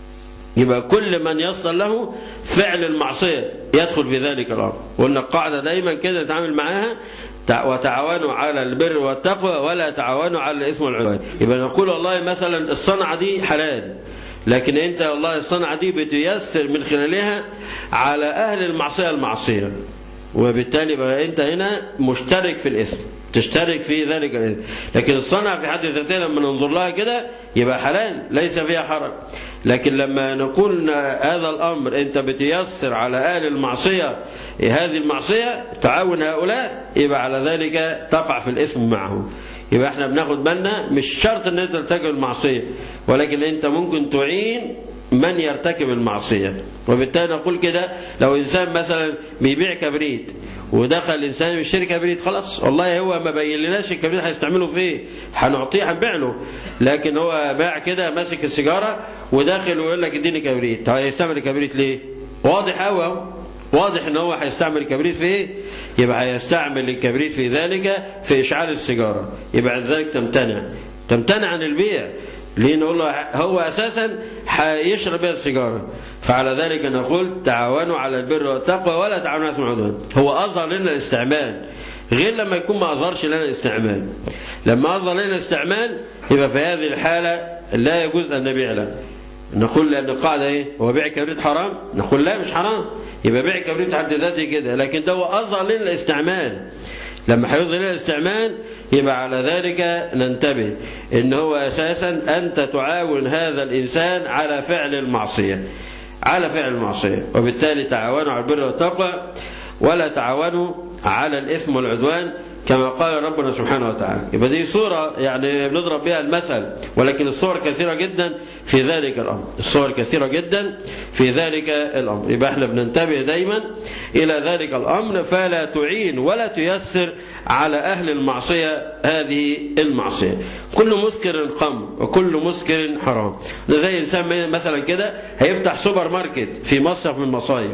يبقى كل من يصل له فعل المعصية يدخل في ذلك الأمر قلنا القاعدة دايما كده نتعامل معاها وتعاونوا على البر والتقوى ولا تعاونوا على الإثم والعدوان يبقى نقول والله مثلا الصنعة دي حلال لكن انت والله الصنعة دي بتيسر من خلالها على أهل المعصية المعصية وبالتالي بقى انت هنا مشترك في الاسم تشترك في ذلك الاسم لكن الصنعة في حد ذاتها لما ننظر لها كده يبقى حلال ليس فيها حرج لكن لما نقول هذا الأمر أنت بتيسر على أهل المعصية هذه المعصية تعاون هؤلاء يبقى على ذلك تقع في الاسم معهم يبقى احنا بناخد بالنا مش شرط ان انت ترتكب المعصية ولكن انت ممكن تعين من يرتكب المعصية وبالتالي نقول كده لو إنسان مثلا بيبيع كبريت ودخل إنسان يشتري كبريت خلاص والله هو ما بين لناش الكبريت هيستعمله في ايه هنعطيه هنبيع له لكن هو باع كده ماسك السيجارة وداخل ويقول لك اديني كبريت هيستعمل الكبريت ليه واضح قوي واضح ان هو هيستعمل الكبريت في ايه يبقى هيستعمل الكبريت في ذلك في اشعال السيجاره يبقى عند ذلك تمتنع تمتنع عن البيع لأنه هو أساسا هيشرب بها السيجارة فعلى ذلك نقول تعاونوا على البر والتقوى ولا تعاونوا على العدوان هو أظهر لنا الاستعمال غير لما يكون ما أظهرش لنا الاستعمال لما أظهر لنا الاستعمال يبقى في هذه الحالة لا يجوز أن نبيع له نقول لأن القاعدة إيه هو بيع كبريت حرام نقول لا مش حرام يبقى بيع كبريت حد ذاته كده لكن ده هو أظهر لنا الاستعمال لما هيظهر لنا الاستعمال يبقى على ذلك ننتبه ان هو اساسا انت تعاون هذا الانسان على فعل المعصيه على فعل المعصيه وبالتالي تعاونوا على البر والتقوى ولا تعاونوا على الاثم والعدوان كما قال ربنا سبحانه وتعالى يبقى دي صورة يعني بنضرب بها المثل ولكن الصور كثيرة جدا في ذلك الأمر الصور كثيرة جدا في ذلك الأمر يبقى احنا بننتبه دايما إلى ذلك الأمر فلا تعين ولا تيسر على أهل المعصية هذه المعصية كل مسكر قم وكل مسكر حرام ده زي إنسان مثلا كده هيفتح سوبر ماركت في مصرف من المصايف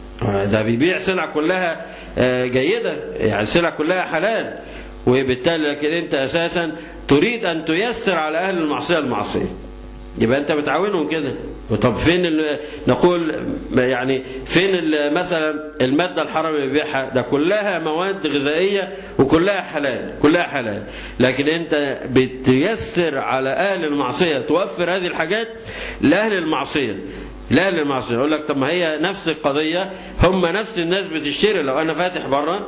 ده بيبيع سلع كلها جيدة يعني السلع كلها حلال وبالتالي لكن انت اساسا تريد ان تيسر على اهل المعصية المعصية يبقى انت بتعاونهم كده طب فين نقول يعني فين مثلا المادة الحرام اللي بيبيعها ده كلها مواد غذائية وكلها حلال كلها حلال لكن انت بتيسر على اهل المعصية توفر هذه الحاجات لاهل المعصية لا للمعصية يقول لك طب ما هي نفس القضية هم نفس الناس بتشتري لو أنا فاتح بره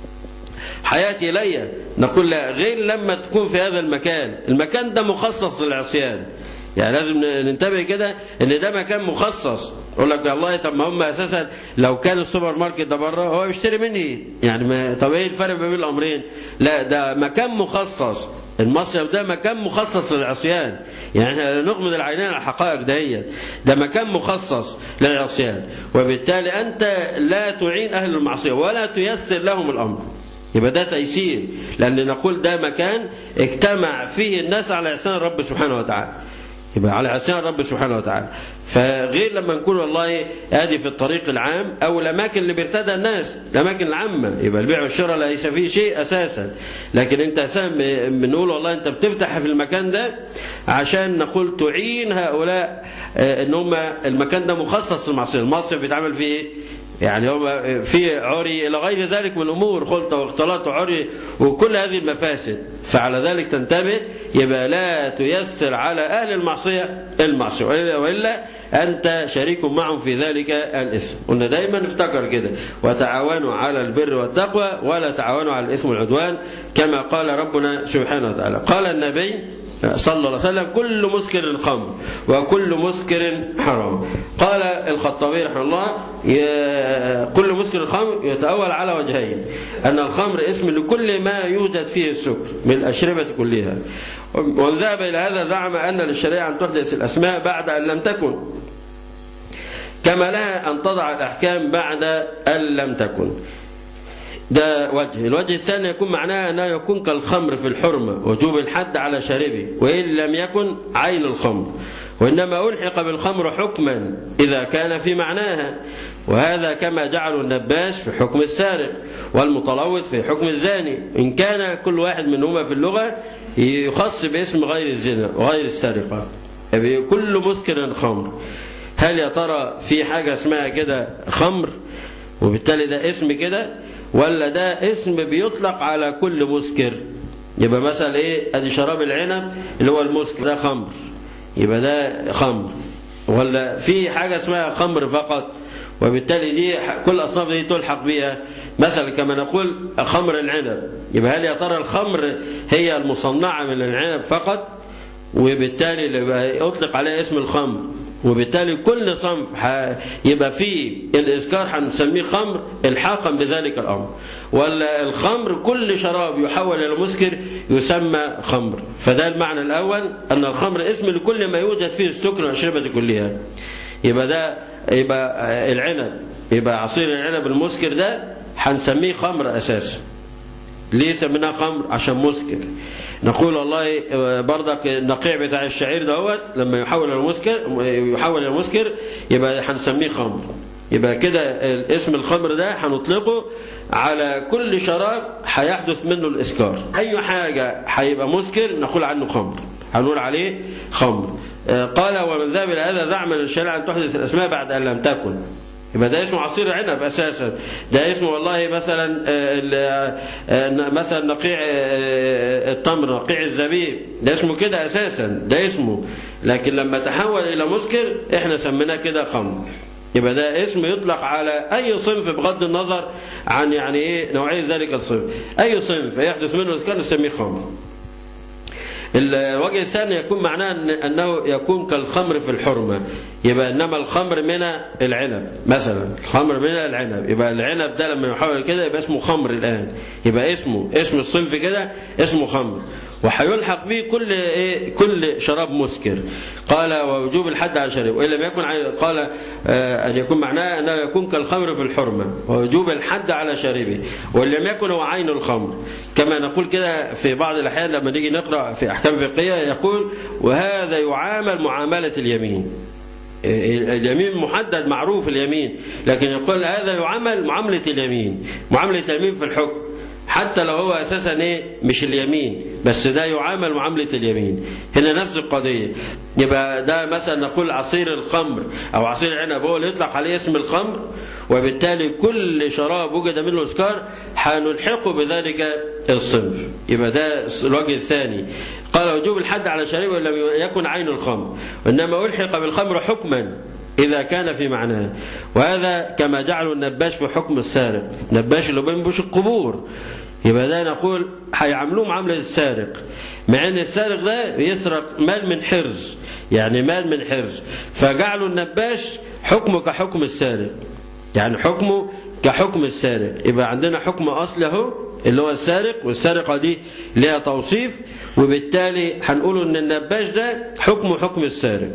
حياتي إلي نقول لا غير لما تكون في هذا المكان المكان ده مخصص للعصيان يعني لازم ننتبه كده ان ده مكان مخصص يقول لك والله طب ما هم اساسا لو كان السوبر ماركت ده بره هو بيشتري مني يعني ما طب ايه الفرق بين الامرين لا ده مكان مخصص المصيف ده مكان مخصص للعصيان يعني احنا نغمض العينين على الحقائق دهيت ده مكان مخصص للعصيان وبالتالي انت لا تعين اهل المعصيه ولا تيسر لهم الامر يبقى ده تيسير لان نقول ده مكان اجتمع فيه الناس على عصيان الرب سبحانه وتعالى يبقى على عصيان الرب سبحانه وتعالى فغير لما نقول والله ادي في الطريق العام او الاماكن اللي بيرتدى الناس الاماكن العامه يبقى البيع والشراء ليس فيه شيء اساسا لكن انت اساسا بنقول والله انت بتفتح في المكان ده عشان نقول تعين هؤلاء ان هم المكان ده مخصص للمعصيه المصرف بيتعمل فيه ايه يعني هو في عري إلى غير ذلك من الأمور خلطة واختلاط وعري وكل هذه المفاسد فعلى ذلك تنتبه يبقى لا تيسر على أهل المعصية المعصية وإلا أنت شريك معهم في ذلك الإثم قلنا دايما افتكر كده وتعاونوا على البر والتقوى ولا تعاونوا على الإثم والعدوان كما قال ربنا سبحانه وتعالى قال النبي صلى الله عليه وسلم كل مسكر خمر وكل مسكر حرام قال الخطابي رحمه الله كل مسكر خمر يتأول على وجهين أن الخمر اسم لكل ما يوجد فيه السكر من الأشربة كلها ومن ذهب إلى هذا زعم أن للشريعة أن تحدث الأسماء بعد أن لم تكن كما لها أن تضع الأحكام بعد أن لم تكن ده وجه الوجه الثاني يكون معناه أنه يكون كالخمر في الحرمة وجوب الحد على شاربه وإن لم يكن عين الخمر وإنما ألحق بالخمر حكما إذا كان في معناها وهذا كما جعلوا النباش في حكم السارق والمتلوث في حكم الزاني إن كان كل واحد منهما في اللغة يخص باسم غير الزنا وغير السرقة كل مسكر خمر هل يا ترى في حاجة اسمها كده خمر وبالتالي ده اسم كده ولا ده اسم بيطلق على كل مسكر يبقى مثلا ايه ادي شراب العنب اللي هو المسكر ده خمر يبقى ده خمر ولا في حاجة اسمها خمر فقط وبالتالي دي كل أصناف دي تلحق بها مثلا كما نقول خمر العنب يبقى هل يا ترى الخمر هي المصنعة من العنب فقط وبالتالي يبقى أطلق عليه اسم الخمر وبالتالي كل صنف يبقى فيه الإذكار هنسميه خمر الحاقا بذلك الأمر ولا الخمر كل شراب يحول إلى مسكر يسمى خمر فده المعنى الأول أن الخمر اسم لكل ما يوجد فيه السكر والأشربة كلها يبقى ده يبقى العنب يبقى عصير العنب المسكر ده هنسميه خمر أساسا ليه سميناه خمر عشان مسكر نقول والله برضك النقيع بتاع الشعير دوت لما يحول الى مسكر يحول الى مسكر يبقى هنسميه خمر يبقى كده اسم الخمر ده هنطلقه على كل شراب هيحدث منه الاسكار اي حاجه هيبقى مسكر نقول عنه خمر هنقول عليه خمر قال ومن ذهب الى هذا زعم الشريعه ان تحدث الاسماء بعد ان لم تكن يبقى ده اسمه عصير عنب اساسا ده اسمه والله مثلا مثلا نقيع التمر نقيع الزبيب ده اسمه كده اساسا ده اسمه لكن لما تحول الى مسكر احنا سميناه كده خمر يبقى ده اسم يطلق على اي صنف بغض النظر عن يعني ايه نوعيه ذلك الصنف اي صنف يحدث منه اسكار نسميه خمر الوجه الثاني يكون معناه أنه يكون كالخمر في الحرمة يبقى إنما الخمر من العنب مثلا الخمر من العنب يبقى العنب ده لما يحول كده يبقى اسمه خمر الآن يبقى اسمه اسم الصنف كده اسمه خمر وهيلحق به كل ايه كل شراب مسكر قال ووجوب الحد على شرب وان لم يكن قال آه ان يكون معناه انه يكون كالخمر في الحرمه ووجوب الحد على شاربه وان لم يكن هو عين الخمر كما نقول كده في بعض الاحيان لما نيجي نقرا في احكام فقهيه يقول وهذا يعامل معامله اليمين اليمين محدد معروف اليمين لكن يقول هذا يعامل معامله اليمين معامله اليمين في الحكم حتى لو هو اساسا ايه مش اليمين بس ده يعامل معامله اليمين هنا نفس القضيه يبقى ده مثلا نقول عصير الخمر او عصير العنب هو اللي يطلق عليه اسم الخمر وبالتالي كل شراب وجد منه اسكار هنلحقه بذلك الصنف يبقى ده الوجه الثاني قال وجوب الحد على شريب لم يكن عين الخمر وانما الحق بالخمر حكما إذا كان في معناه وهذا كما جعلوا النباش في حكم السارق نباش اللي بينبش القبور يبقى ده نقول هيعاملوه معاملة السارق مع ان السارق ده يسرق مال من حرز يعني مال من حرز فجعلوا النباش حكمه كحكم السارق يعني حكمه كحكم السارق يبقى عندنا حكم اصلي اهو اللي هو السارق والسرقه دي لها توصيف وبالتالي هنقول ان النباش ده حكمه حكم السارق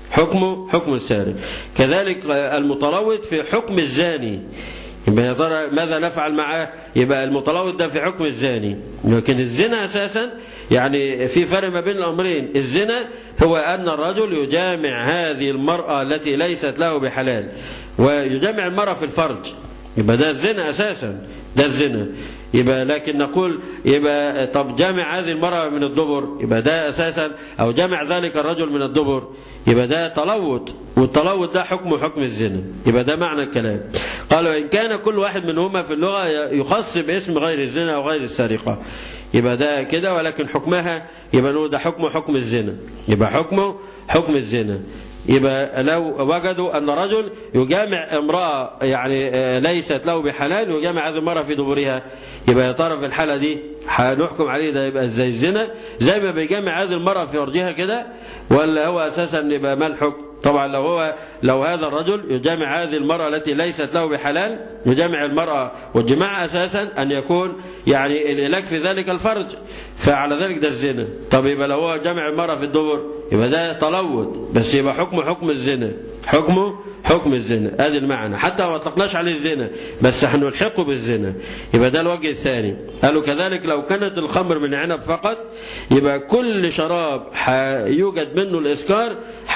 حكمه حكم السارق كذلك المتلوث في حكم الزاني يبقى يا ترى ماذا نفعل معاه يبقى المتلوث ده في حكم الزاني لكن الزنا اساسا يعني في فرق ما بين الامرين الزنا هو ان الرجل يجامع هذه المراه التي ليست له بحلال ويجامع المراه في الفرج يبقى ده الزنا اساسا ده الزنا يبقى لكن نقول يبقى طب جامع هذه المرأة من الدبر يبقى ده أساسا أو جامع ذلك الرجل من الدبر يبقى ده تلوث والتلوث ده حكم حكم الزنا يبقى ده معنى الكلام قال وإن كان كل واحد منهما في اللغة يخص باسم غير الزنا أو غير السرقة يبقى ده كده ولكن حكمها يبقى نقول ده حكمه حكم الزنا يبقى حكمه حكم الزنا يبقى لو وجدوا أن رجل يجامع امرأة يعني ليست له بحلال يجامع هذه المرأة في دبرها يبقى يا ترى في الحالة دي هنحكم عليه ده يبقى زي الزنا زي ما بيجامع هذه المرأة في فرجها كده ولا هو أساسا يبقى ما الحكم طبعا لو هو لو هذا الرجل يجامع هذه المرأة التي ليست له بحلال يجامع المرأة والجماع أساسا أن يكون يعني العلاج في ذلك الفرج فعلى ذلك ده الزنا طب يبقى لو هو جامع المرأة في الدبر يبقى ده تلوث بس يبقى حكمه حكم الزنا حكمه حكم الزنا ادي المعنى حتى ما اطلقناش عليه الزنا بس هنلحقه بالزنا يبقى ده الوجه الثاني قالوا كذلك لو كانت الخمر من عنب فقط يبقى كل شراب يوجد منه الاسكار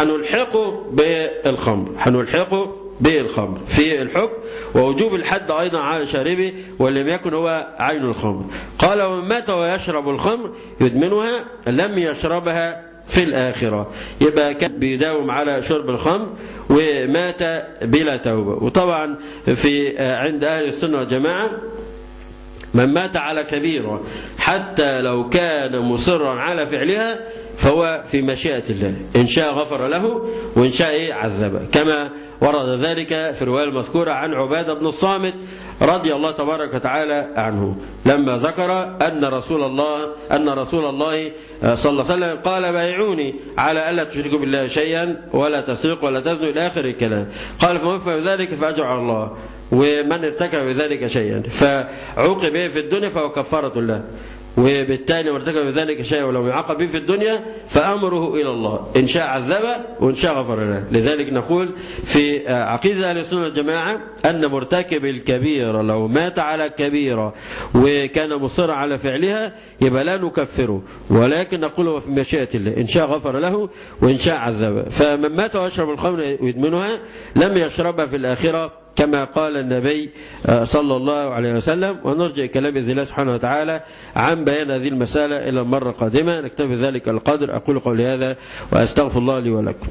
هنلحقه بالخمر هنلحقه بالخمر في الحكم ووجوب الحد أيضا على شاربه ولم يكن هو عين الخمر قال ومن مات ويشرب الخمر يدمنها لم يشربها في الآخرة يبقى كان بيداوم على شرب الخمر ومات بلا توبة وطبعا في عند أهل السنة والجماعة من مات على كبيرة حتى لو كان مصرا على فعلها فهو في مشيئة الله إن شاء غفر له وإن شاء عذبه كما ورد ذلك في الرواية المذكورة عن عبادة بن الصامت رضي الله تبارك وتعالى عنه لما ذكر أن رسول الله أن رسول الله صلى الله عليه وسلم قال بايعوني على ألا تشركوا بالله شيئا ولا تسرقوا ولا تزنوا إلى آخر الكلام قال فمن فعل ذلك فأجر على الله ومن ارتكب بذلك شيئا فعوقب في الدنيا فهو كفارة الله وبالتالي من ارتكب بذلك شيئا ولم يعاقب به في الدنيا فأمره إلى الله إن شاء عذبه وإن شاء غفر له لذلك نقول في عقيدة أهل السنة والجماعة أن مرتكب الكبيرة لو مات على كبيرة وكان مصرا على فعلها يبقى لا نكفره ولكن نقول هو في مشيئة الله إن شاء غفر له وإن شاء عذبه فمن مات ويشرب الخمر ويدمنها لم يشربها في الآخرة كما قال النبي صلى الله عليه وسلم ونرجع كلام بإذن الله سبحانه وتعالى عن بيان هذه المسألة إلى المرة القادمة نكتفي ذلك القدر أقول قولي هذا وأستغفر الله لي ولكم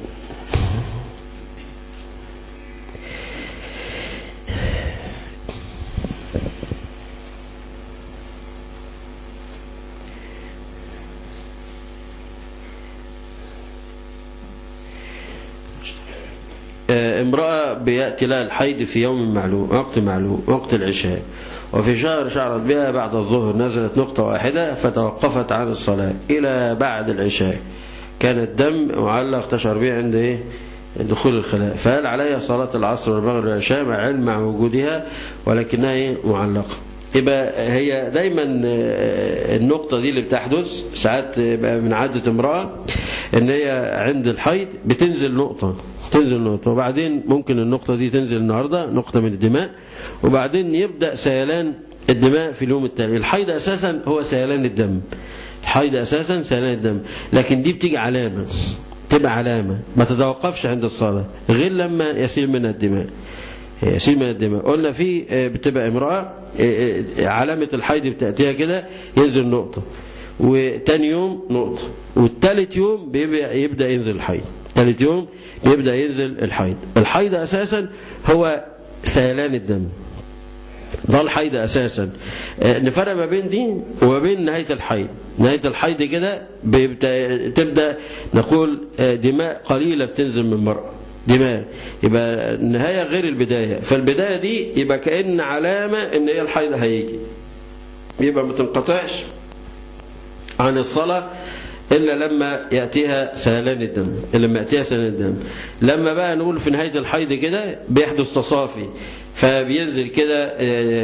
امرأة بيأتي لها الحيض في يوم معلوم وقت معلوم وقت العشاء وفي شهر شعرت بها بعد الظهر نزلت نقطة واحدة فتوقفت عن الصلاة إلى بعد العشاء كان الدم معلق تشعر به عند إيه؟ دخول الخلاء فهل عليها صلاة العصر والمغرب والعشاء مع علم مع وجودها ولكنها إيه؟ معلقة يبقى هي دايما النقطة دي اللي بتحدث ساعات يبقى من عادة امرأة ان هي عند الحيض بتنزل نقطة تنزل نقطة وبعدين ممكن النقطة دي تنزل النهاردة نقطة من الدماء وبعدين يبدأ سيلان الدماء في اليوم التالي الحيض أساسا هو سيلان الدم الحيض أساسا سيلان الدم لكن دي بتيجي علامة تبقى علامة ما تتوقفش عند الصلاة غير لما يسيل منها الدماء يسيل من الدماء قلنا في بتبقى امرأة علامة الحيض بتأتيها كده ينزل نقطة وتاني يوم نقطة والتالت يوم يبدأ ينزل الحيض ثالث يوم يبدأ ينزل الحيض الحيض أساسا هو سيلان الدم ده الحيض أساسا نفرق ما بين دي وما بين نهاية الحيض نهاية الحيض كده تبدأ نقول دماء قليلة بتنزل من المرأة دماء يبقى النهاية غير البداية فالبداية دي يبقى كأن علامة ان هي الحيض هيجي يبقى ما تنقطعش عن الصلاة إلا لما يأتيها سهلان الدم إلا لما يأتيها سهلان الدم لما بقى نقول في نهاية الحيض كده بيحدث تصافي فبينزل كده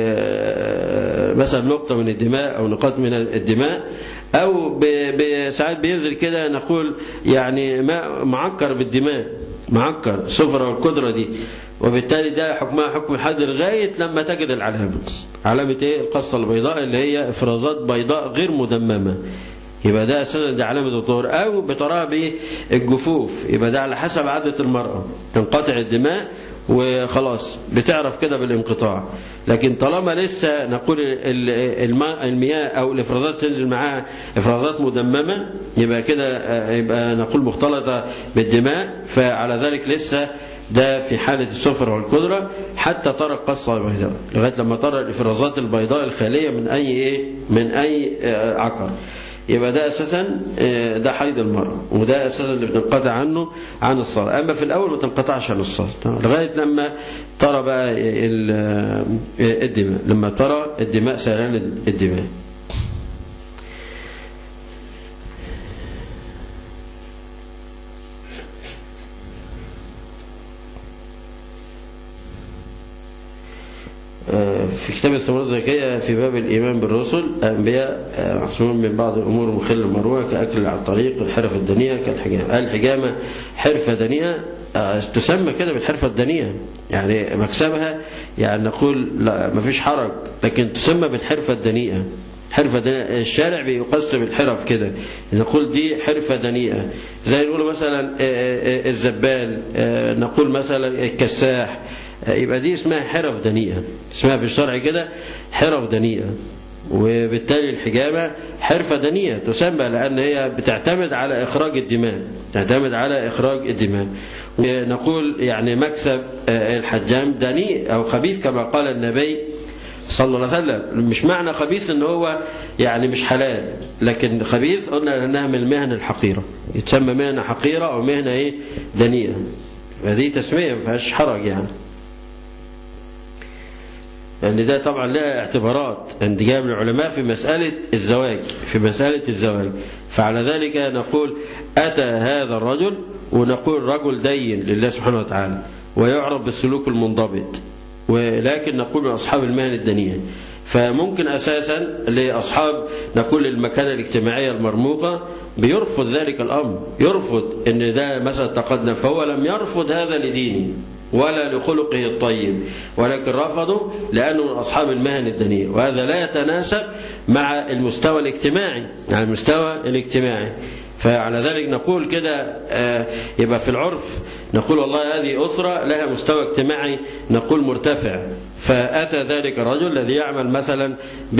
مثلا نقطة من الدماء أو نقاط من الدماء أو ساعات بينزل كده نقول يعني ماء معكر بالدماء معكر صفرة والقدرة دي وبالتالي ده حكمها حكم الحد لغاية لما تجد العلامة علامة ايه القصة البيضاء اللي هي افرازات بيضاء غير مدممة يبقى ده اساسا ده علامة الطهور او بتراها بالجفوف يبقى ده على حسب عادة المرأة تنقطع الدماء وخلاص بتعرف كده بالانقطاع لكن طالما لسه نقول الماء المياه او الافرازات تنزل معاها افرازات مدممه يبقى كده يبقى نقول مختلطه بالدماء فعلى ذلك لسه ده في حالة السفر والقدرة حتى ترى القصة البيضاء لغاية لما ترى الإفرازات البيضاء الخالية من أي إيه من أي عقر يبقى ده أساسا ده حيض المرأة وده أساسا اللي بتنقطع عنه عن الصلاة أما في الأول ما تنقطعش عن الصلاة لغاية لما ترى بقى الدماء لما ترى الدماء سيلان الدماء في كتاب الثمرات الزكية في باب الإيمان بالرسل أنبياء معصومون من بعض الأمور المخلة المروءة كأكل على الطريق الحرف الدنية كالحجامة الحجامة حرفة دنية تسمى كده بالحرفة الدنية يعني مكسبها يعني نقول لا ما فيش حرج لكن تسمى بالحرفة الدنيئة حرفة دنيئة الشارع بيقسم الحرف كده نقول دي حرفة دنيئة زي نقول مثلا الزبال نقول مثلا الكساح يبقى دي اسمها حرف دنيئة اسمها في الشرع كده حرف دنيئة وبالتالي الحجامة حرفة دنية تسمى لأن هي بتعتمد على إخراج الدماء تعتمد على إخراج الدماء ونقول يعني مكسب الحجام دنيء أو خبيث كما قال النبي صلى الله عليه وسلم مش معنى خبيث ان هو يعني مش حلال لكن خبيث قلنا انها من المهن الحقيرة يتسمى مهنة حقيرة او مهنة ايه دنيئة هذه تسمية ما فيهاش حرج يعني لأن يعني ده طبعا لها اعتبارات عند جاء من العلماء في مسألة الزواج في مسألة الزواج فعلى ذلك نقول أتى هذا الرجل ونقول رجل دين لله سبحانه وتعالى ويعرف بالسلوك المنضبط ولكن نقول من أصحاب المهن الدنية فممكن أساسا لأصحاب نقول المكانة الاجتماعية المرموقة بيرفض ذلك الأمر يرفض أن ده مثلا تقدم فهو لم يرفض هذا لدينه ولا لخلقه الطيب ولكن رفضه لأنه من أصحاب المهن الدنية وهذا لا يتناسب مع المستوى الاجتماعي مع المستوى الاجتماعي فعلى ذلك نقول كده يبقى في العرف نقول والله هذه أسرة لها مستوى اجتماعي نقول مرتفع فأتى ذلك الرجل الذي يعمل مثلا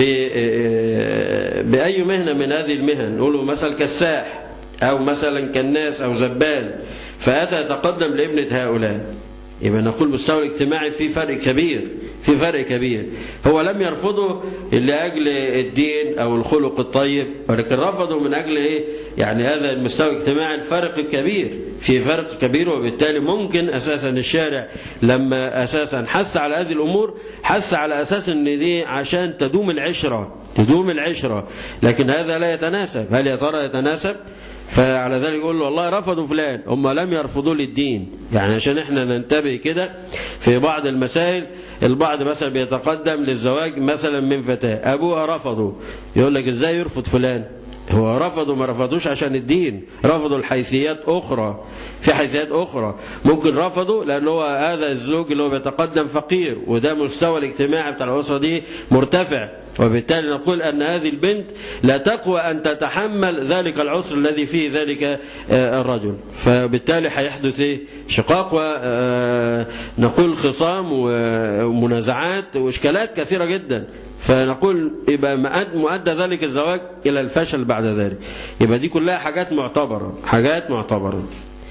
بأي مهنة من هذه المهن نقوله مثلا كساح أو مثلا كالناس أو زبال فأتى يتقدم لابنة هؤلاء يبقى نقول المستوى الاجتماعي في فرق كبير في فرق كبير هو لم يرفضه لأجل الدين أو الخلق الطيب ولكن رفضه من أجل إيه يعني هذا المستوى الاجتماعي الفرق الكبير في فرق كبير وبالتالي ممكن أساسا الشارع لما أساسا حث على هذه الأمور حث على أساس أن دي عشان تدوم العشرة تدوم العشرة لكن هذا لا يتناسب هل يا ترى يتناسب فعلى ذلك يقول له والله رفضوا فلان هم لم يرفضوا للدين يعني عشان احنا ننتبه كده في بعض المسائل البعض مثلا بيتقدم للزواج مثلا من فتاة أبوها رفضوا يقول لك ازاي يرفض فلان هو رفضوا ما رفضوش عشان الدين رفضوا الحيثيات أخرى في حيثيات أخرى ممكن رفضوا لأن هو هذا الزوج اللي هو بيتقدم فقير وده مستوى الاجتماعي بتاع الأسرة دي مرتفع وبالتالي نقول أن هذه البنت لا تقوى أن تتحمل ذلك العسر الذي فيه ذلك الرجل فبالتالي هيحدث ايه شقاق ونقول خصام ومنازعات وإشكالات كثيرة جدا فنقول يبقى مؤدى ذلك الزواج إلى الفشل بعد ذلك يبقى دي كلها حاجات معتبرة حاجات معتبرة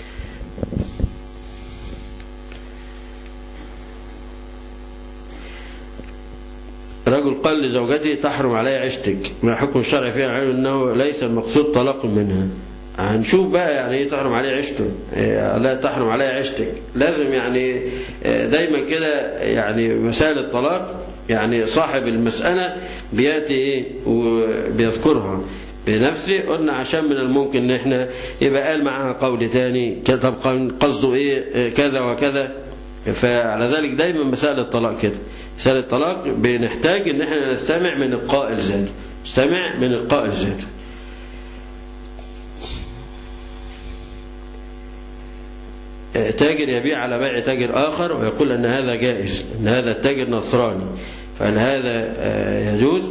رجل قال لزوجته تحرم علي عشتك ما حكم الشرع فيها علم انه ليس المقصود طلاق منها هنشوف بقى يعني ايه تحرم عليه عشته لا تحرم علي عشتك لازم يعني دايما كده يعني مسائل الطلاق يعني صاحب المسألة بيأتي ايه وبيذكرها بنفسه قلنا عشان من الممكن ان احنا يبقى قال معاها قول تاني طب قصده ايه كذا وكذا فعلى ذلك دايما مسائل الطلاق كده مسائل الطلاق بنحتاج ان احنا نستمع من القائل ذاته نستمع من القائل ذاته تاجر يبيع على بيع تاجر آخر ويقول أن هذا جائز أن هذا التاجر نصراني فهل هذا يجوز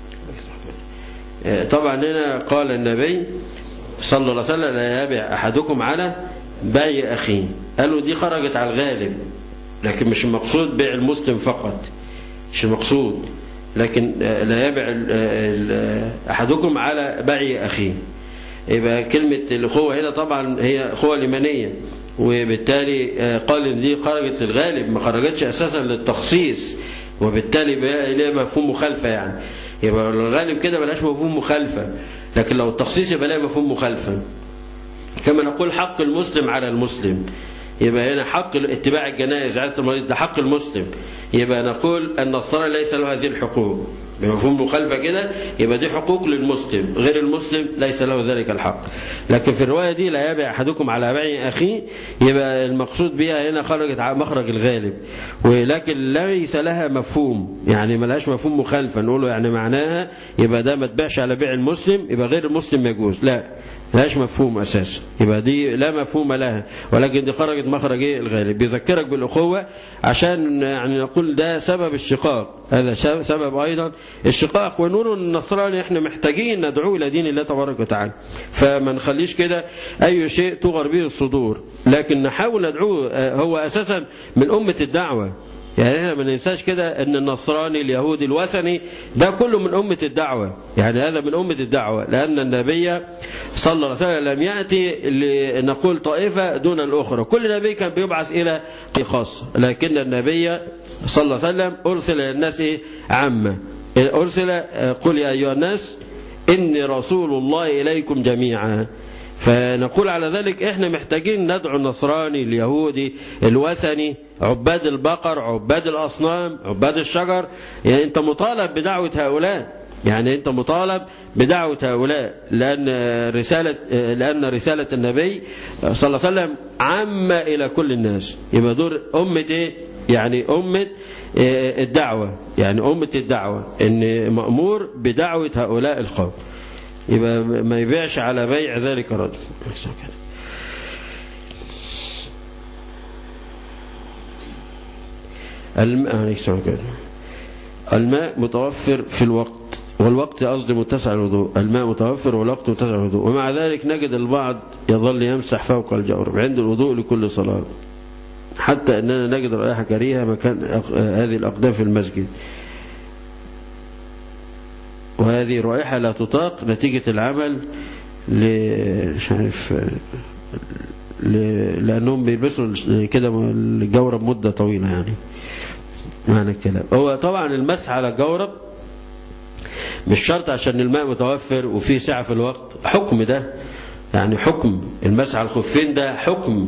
طبعا هنا قال النبي صلى الله عليه وسلم لا يبيع أحدكم على بيع أخيه قالوا دي خرجت على الغالب لكن مش المقصود بيع المسلم فقط مش المقصود لكن لا يبيع أحدكم على بيع أخيه يبقى كلمة الأخوة هنا طبعا هي أخوة الإيمانية وبالتالي قال ان دي خرجت الغالب ما خرجتش اساسا للتخصيص وبالتالي بقى ليه مفهوم مخالفه يعني يبقى الغالب كده ملهاش مفهوم مخالفه لكن لو التخصيص يبقى لها مفهوم مخالفه كما نقول حق المسلم على المسلم يبقى هنا حق اتباع الجنائز عادة المريض ده حق المسلم يبقى نقول أن النصارى ليس له هذه الحقوق بمفهوم مخالفة كده يبقى دي حقوق للمسلم غير المسلم ليس له ذلك الحق لكن في الرواية دي لا يبيع أحدكم على بيع أخيه يبقى المقصود بها هنا خرجت مخرج الغالب ولكن ليس لها مفهوم يعني ملهاش مفهوم مخالفة نقوله يعني معناها يبقى ده ما تبيعش على بيع المسلم يبقى غير المسلم يجوز لا لهاش مفهوم أساسا يبقى دي لا مفهوم لها ولكن دي خرجت مخرج ايه الغالب بيذكرك بالأخوة عشان يعني نقول ده سبب الشقاق هذا سبب أيضا الشقاق ونقول النصراني احنا محتاجين ندعو إلى دين الله تبارك وتعالى فما نخليش كده أي شيء تغر به الصدور لكن نحاول ندعوه هو أساسا من أمة الدعوة يعني احنا ما ننساش كده ان النصراني اليهودي الوثني ده كله من أمة الدعوة يعني هذا من أمة الدعوة لأن النبي صلى الله عليه وسلم لم يأتي لنقول طائفة دون الأخرى كل نبي كان بيبعث إلى خاصة لكن النبي صلى الله عليه وسلم أرسل للناس عامة أرسل قل يا أيها الناس إني رسول الله إليكم جميعا فنقول على ذلك احنا محتاجين ندعو النصراني اليهودي الوثني عباد البقر عباد الأصنام عباد الشجر يعني انت مطالب بدعوة هؤلاء يعني انت مطالب بدعوة هؤلاء لأن رسالة لأن رسالة النبي صلى الله عليه وسلم عامة إلى كل الناس يبقى دور أمة إيه؟ يعني أمة الدعوة يعني أمة الدعوة إن مأمور بدعوة هؤلاء القوم يبقى ما يبيعش على بيع ذلك الرجل الماء الماء متوفر في الوقت والوقت قصدي متسع الوضوء الماء متوفر والوقت متسع الوضوء ومع ذلك نجد البعض يظل يمسح فوق الجورب عند الوضوء لكل صلاة حتى أننا نجد رائحة كريهة مكان هذه الأقدام في المسجد وهذه رائحة لا تطاق نتيجة العمل ل... مش عارف ل... لأنهم بيلبسوا كده الجورب مدة طويلة يعني معنى الكلام هو طبعا المسح على الجورب مش شرط عشان الماء متوفر وفيه سعة في الوقت حكم ده يعني حكم المسح على الخفين ده حكم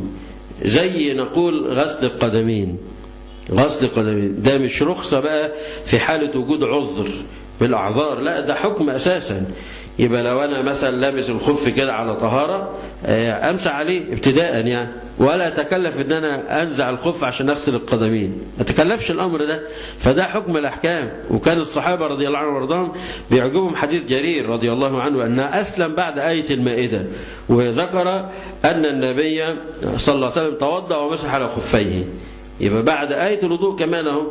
زي نقول غسل القدمين غسل القدمين ده مش رخصة بقى في حالة وجود عذر بالأعذار لا ده حكم أساسا يبقى لو أنا مثلا لابس الخف كده على طهارة أمسح عليه ابتداء يعني ولا أتكلف أن أنا أنزع الخف عشان أغسل القدمين ما أتكلفش الأمر ده فده حكم الأحكام وكان الصحابة رضي الله عنهم وارضاهم بيعجبهم حديث جرير رضي الله عنه أنه أسلم بعد آية المائدة وذكر أن النبي صلى الله عليه وسلم توضأ ومسح على خفيه يبقى بعد آية الوضوء كمان أهو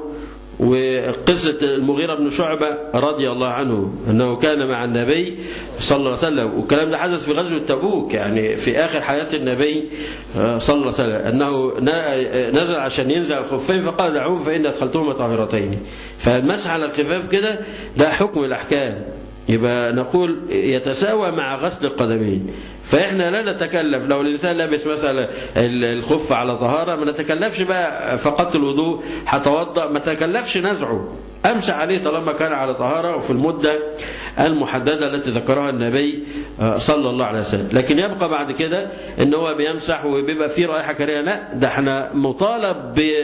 وقصة المغيرة بن شعبة رضي الله عنه أنه كان مع النبي صلى الله عليه وسلم والكلام ده حدث في غزوة تبوك يعني في آخر حياة النبي صلى الله عليه وسلم أنه نزل عشان ينزع الخفين فقال دعوهم فإن أدخلتهما طاهرتين فالمسح على الخفاف كده ده حكم الأحكام يبقى نقول يتساوى مع غسل القدمين فإحنا لا نتكلف لو الإنسان لابس مثلا الخف على طهارة ما نتكلفش بقى فقط الوضوء هتوضأ ما تكلفش نزعه أمسح عليه طالما كان على طهارة وفي المدة المحددة التي ذكرها النبي صلى الله عليه وسلم لكن يبقى بعد كده ان هو بيمسح وبيبقى فيه رائحة كريهة لا ده احنا مطالب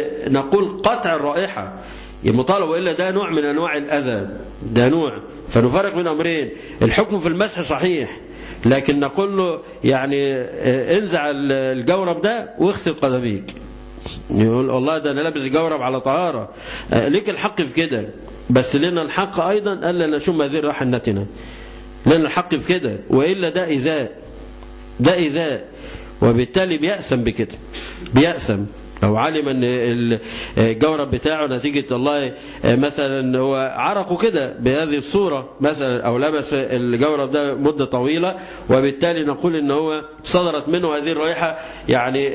بنقول قطع الرائحة مطالب وإلا ده نوع من أنواع الأذى ده نوع فنفرق بين أمرين الحكم في المسح صحيح لكن نقول له يعني انزع الجورب ده واغسل قدميك يقول والله ده انا لابس جورب على طهارة ليك الحق في كده بس لنا الحق ايضا الا نشم هذه الراحة النتنة لنا الحق في كده والا ده ايذاء ده ايذاء وبالتالي بيأسم بكده بيأسم لو علم ان الجورب بتاعه نتيجة الله مثلا هو عرقه كده بهذه الصورة مثلا او لبس الجورب ده مدة طويلة وبالتالي نقول ان هو صدرت منه هذه الرائحة يعني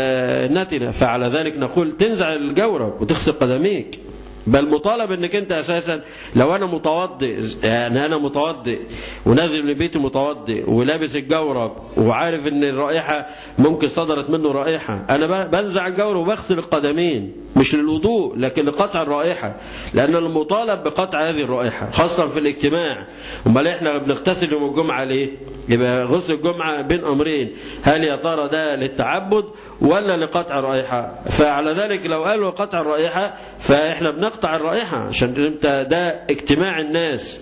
النتنة فعلى ذلك نقول تنزع الجورب وتغسل قدميك بل مطالب انك انت اساسا لو انا متوضئ يعني انا متوضئ ونازل من بيتي متوضئ ولابس الجورب وعارف ان الرائحه ممكن صدرت منه رائحه انا بنزع الجورب وبغسل القدمين مش للوضوء لكن لقطع الرائحه لان المطالب بقطع هذه الرائحه خاصه في الاجتماع امال احنا بنغتسل يوم الجمعه ليه يبقى غسل الجمعه بين امرين هل يا ترى ده للتعبد ولا لقطع الرائحه فعلى ذلك لو قالوا قطع الرائحه فاحنا بنقطع تقطع الرائحة عشان انت ده اجتماع الناس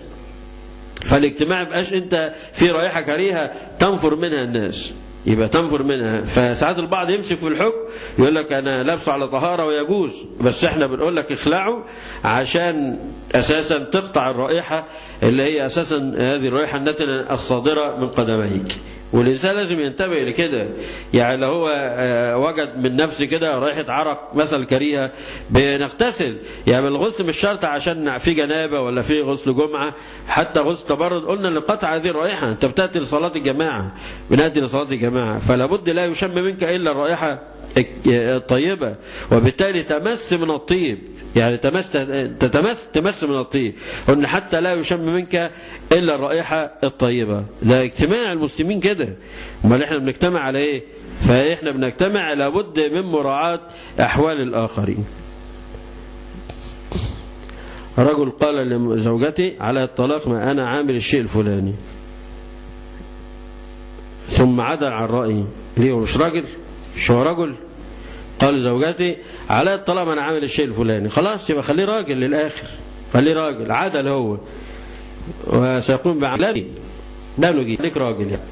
فالاجتماع يبقاش انت في رائحة كريهة تنفر منها الناس يبقى تنفر منها فساعات البعض يمسك في الحكم يقول لك انا لابسه على طهارة ويجوز بس احنا بنقول لك اخلعه عشان اساسا تقطع الرائحة اللي هي اساسا هذه الرائحة النتنة الصادرة من قدميك والإنسان لازم ينتبه لكده يعني لو هو وجد من نفسه كده رائحة عرق مثلا كريهة بنغتسل يعني الغسل مش شرط عشان في جنابة ولا في غسل جمعة حتى غسل تبرد قلنا لقطع هذه الرائحة أنت بتأتي لصلاة الجماعة بنأتي لصلاة الجماعة فلا بد لا يشم منك إلا الرائحة الطيبة وبالتالي تمس من الطيب يعني تمس تتمس تمس من الطيب قلنا حتى لا يشم منك إلا الرائحة الطيبة ده اجتماع المسلمين كده امال احنا بنجتمع على ايه فاحنا بنجتمع لابد من مراعاة أحوال الآخرين رجل قال لزوجتي على الطلاق ما أنا عامل الشيء الفلاني ثم عدل عن رأيي ليه هو مش راجل مش هو رجل قال زوجتي على الطلاق ما أنا عامل الشيء الفلاني خلاص يبقى خليه راجل للآخر خليه راجل عدل هو وسيقوم بعمل لا نجي خليك راجل يعني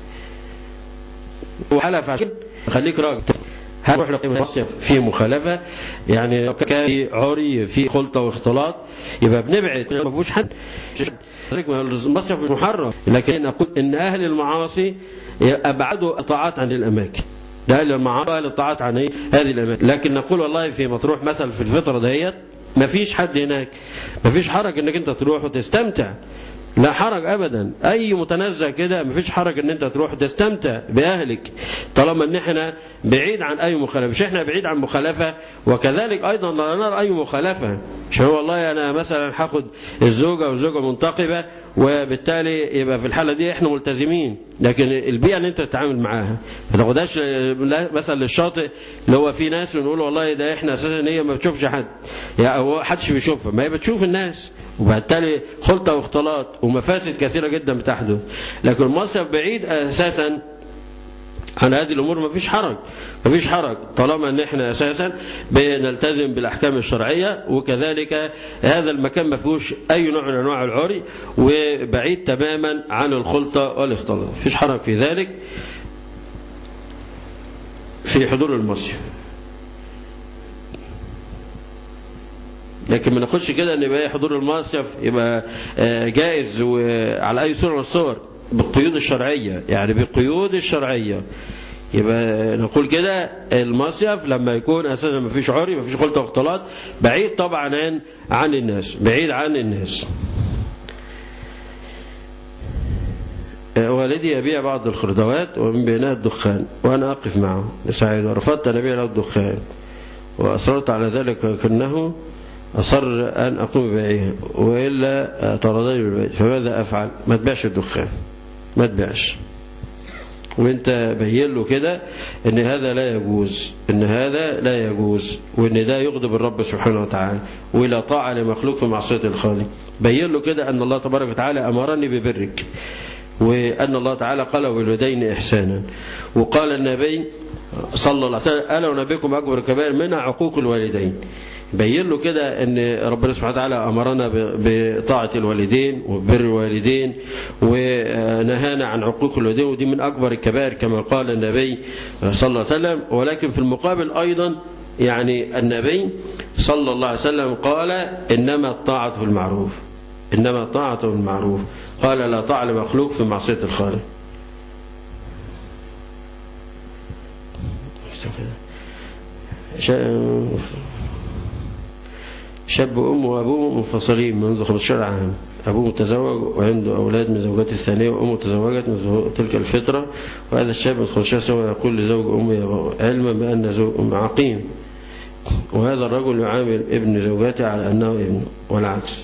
وحلف عشان خليك راجل هنروح لمصيف في مخالفة يعني كان في عري في خلطة واختلاط يبقى بنبعد ما فيهوش حد المصيف مش محرم لكن أقول إن أهل المعاصي أبعدوا الطاعات عن الأماكن ده أهل المعاصي أهل الطاعات عن هذه الأماكن لكن نقول والله في مطروح مثل في الفترة ديت ما فيش حد هناك ما فيش حرج انك انت تروح وتستمتع لا حرج ابدا اي متنزه كده مفيش حرج ان انت تروح تستمتع باهلك طالما ان احنا بعيد عن اي مخالفه مش احنا بعيد عن مخالفه وكذلك ايضا لا نرى اي مخالفه مش هو والله انا مثلا هاخد الزوجه والزوجه منتقبه وبالتالي يبقى في الحاله دي احنا ملتزمين لكن البيئه اللي انت تتعامل معاها ما تاخدهاش مثلا للشاطئ اللي هو في ناس بنقول والله ده احنا اساسا هي ما بتشوفش حد يعني هو حدش بيشوفها ما هي بتشوف الناس وبالتالي خلطه واختلاط ومفاسد كثيره جدا بتحدث لكن المصيف بعيد اساسا عن هذه الامور ما فيش حرج ما فيش حرج طالما ان احنا اساسا بنلتزم بالاحكام الشرعيه وكذلك هذا المكان ما فيهوش اي نوع من انواع العري وبعيد تماما عن الخلطه والاختلاط ما فيش حرج في ذلك في حضور المصيف لكن ما ناخدش كده ان يبقى حضور المصيف يبقى جائز وعلى اي صوره من الصور بالقيود الشرعيه يعني بالقيود الشرعيه يبقى نقول كده المصيف لما يكون اساسا ما فيش عري ما فيش خلطه واختلاط بعيد طبعا عن عن الناس بعيد عن الناس والدي يبيع بعض الخردوات ومن بينها الدخان وانا اقف معه سعيد ورفضت ان ابيع له الدخان واصررت على ذلك لكنه أصر أن أقوم ببيعها وإلا طردني بالبيت فماذا أفعل ما تبيعش الدخان ما تبيعش وانت بين له كده ان هذا لا يجوز ان هذا لا يجوز وان ده يغضب الرب سبحانه وتعالى ولا طاعة لمخلوق في معصية الخالق بين له كده ان الله تبارك وتعالى امرني ببرك وان الله تعالى قال والوالدين احسانا وقال النبي صلى الله عليه وسلم الا انبئكم اكبر الكبائر منها عقوق الوالدين بين له كده ان ربنا سبحانه وتعالى امرنا بطاعه الوالدين وبر الوالدين ونهانا عن عقوق الوالدين ودي من اكبر الكبائر كما قال النبي صلى الله عليه وسلم ولكن في المقابل ايضا يعني النبي صلى الله عليه وسلم قال انما الطاعه في المعروف انما الطاعه في المعروف قال لا طاعه لمخلوق في معصيه الخالق شاب أمه وأبوه منفصلين منذ 15 عام أبوه متزوج وعنده أولاد من زوجته الثانية وأمه تزوجت من تلك الفترة وهذا الشاب من 15 سنة يقول لزوج أمه علما بأن زوج أم عقيم وهذا الرجل يعامل ابن زوجته على أنه ابنه والعكس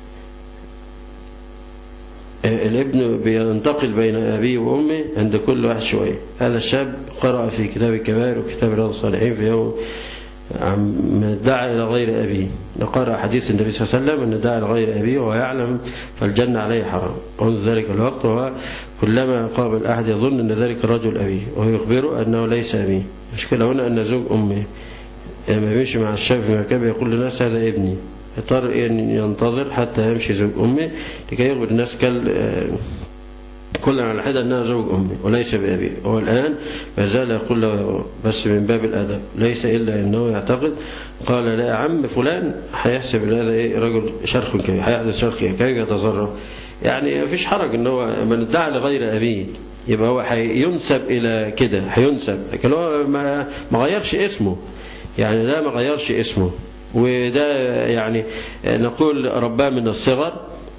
الابن بينتقل بين أبيه وأمه عند كل واحد شوية هذا الشاب قرأ في كتاب الكبائر وكتاب رياض الصالحين في يوم عم دعا إلى غير أبيه نقرأ حديث النبي صلى الله عليه وسلم أن دعا إلى غير أبيه وهو يعلم فالجنة عليه حرام منذ ذلك الوقت وهو كلما قابل أحد يظن أن ذلك الرجل أبيه وهو يخبره أنه ليس أبيه المشكلة هنا أن زوج أمه لما بيمشي مع الشاب في مكان يقول للناس هذا ابني اضطر أن ينتظر حتى يمشي زوج أمه لكي يخبر الناس كال كل على حدة أنها زوج أمي وليس بأبي هو الآن ما زال يقول له بس من باب الأدب ليس إلا أنه يعتقد قال لا عم فلان هيحسب هذا إيه رجل شرخ كبير هيحدث شرخ كيف يتصرف يعني ما فيش حرج أن هو من ادعى لغير أبيه يبقى هو هينسب إلى كده هينسب لكن هو ما ما غيرش اسمه يعني ده ما غيرش اسمه وده يعني نقول رباه من الصغر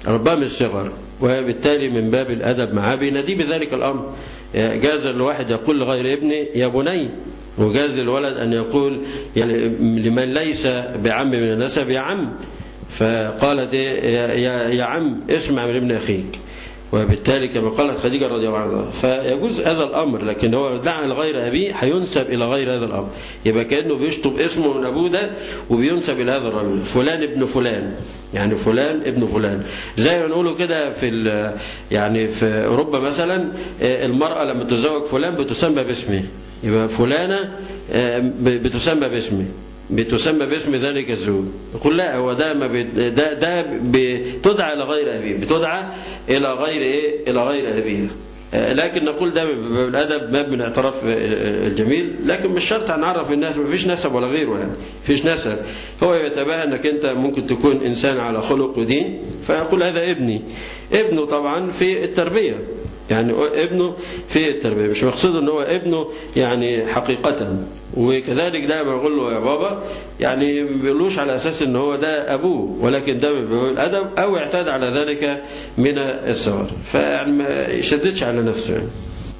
رباه من الصغر وبالتالي من باب الأدب معاه بيناديه بذلك الأمر جاز الواحد يقول لغير ابني يا بني وجاز للولد أن يقول يعني لمن ليس بعم من النسب يا عم فقالت يا, يا, يا عم اسمع من ابن أخيك وبالتالي كما قالت خديجة رضي الله عنها فيجوز هذا الأمر لكن هو دعا لغير أبيه هينسب إلى غير هذا الأمر يبقى كأنه بيشطب اسمه من أبوه ده وبينسب إلى هذا الرجل فلان ابن فلان يعني فلان ابن فلان زي ما نقوله كده في يعني في أوروبا مثلا المرأة لما تزوج فلان بتسمى باسمه يبقى فلانة بتسمى باسمه بتسمى باسم ذلك الزوج يقول لا هو ده ما بي ده ده بتدعى الى غير ابيه بتدعى الى غير ايه الى غير ابيه لكن نقول ده من باب الادب باب من الاعتراف الجميل لكن مش شرط هنعرف الناس ما فيش نسب ولا غيره يعني فيش نسب هو يتباهى انك انت ممكن تكون انسان على خلق ودين فيقول هذا ابني ابنه طبعا في التربيه يعني ابنه في التربيه مش مقصود ان هو ابنه يعني حقيقه وكذلك ده بقول له يا بابا يعني ما بيقولوش على اساس ان هو ده ابوه ولكن ده من باب الادب او اعتاد على ذلك من الصغر فيعني ما يشددش على نفسه يعني.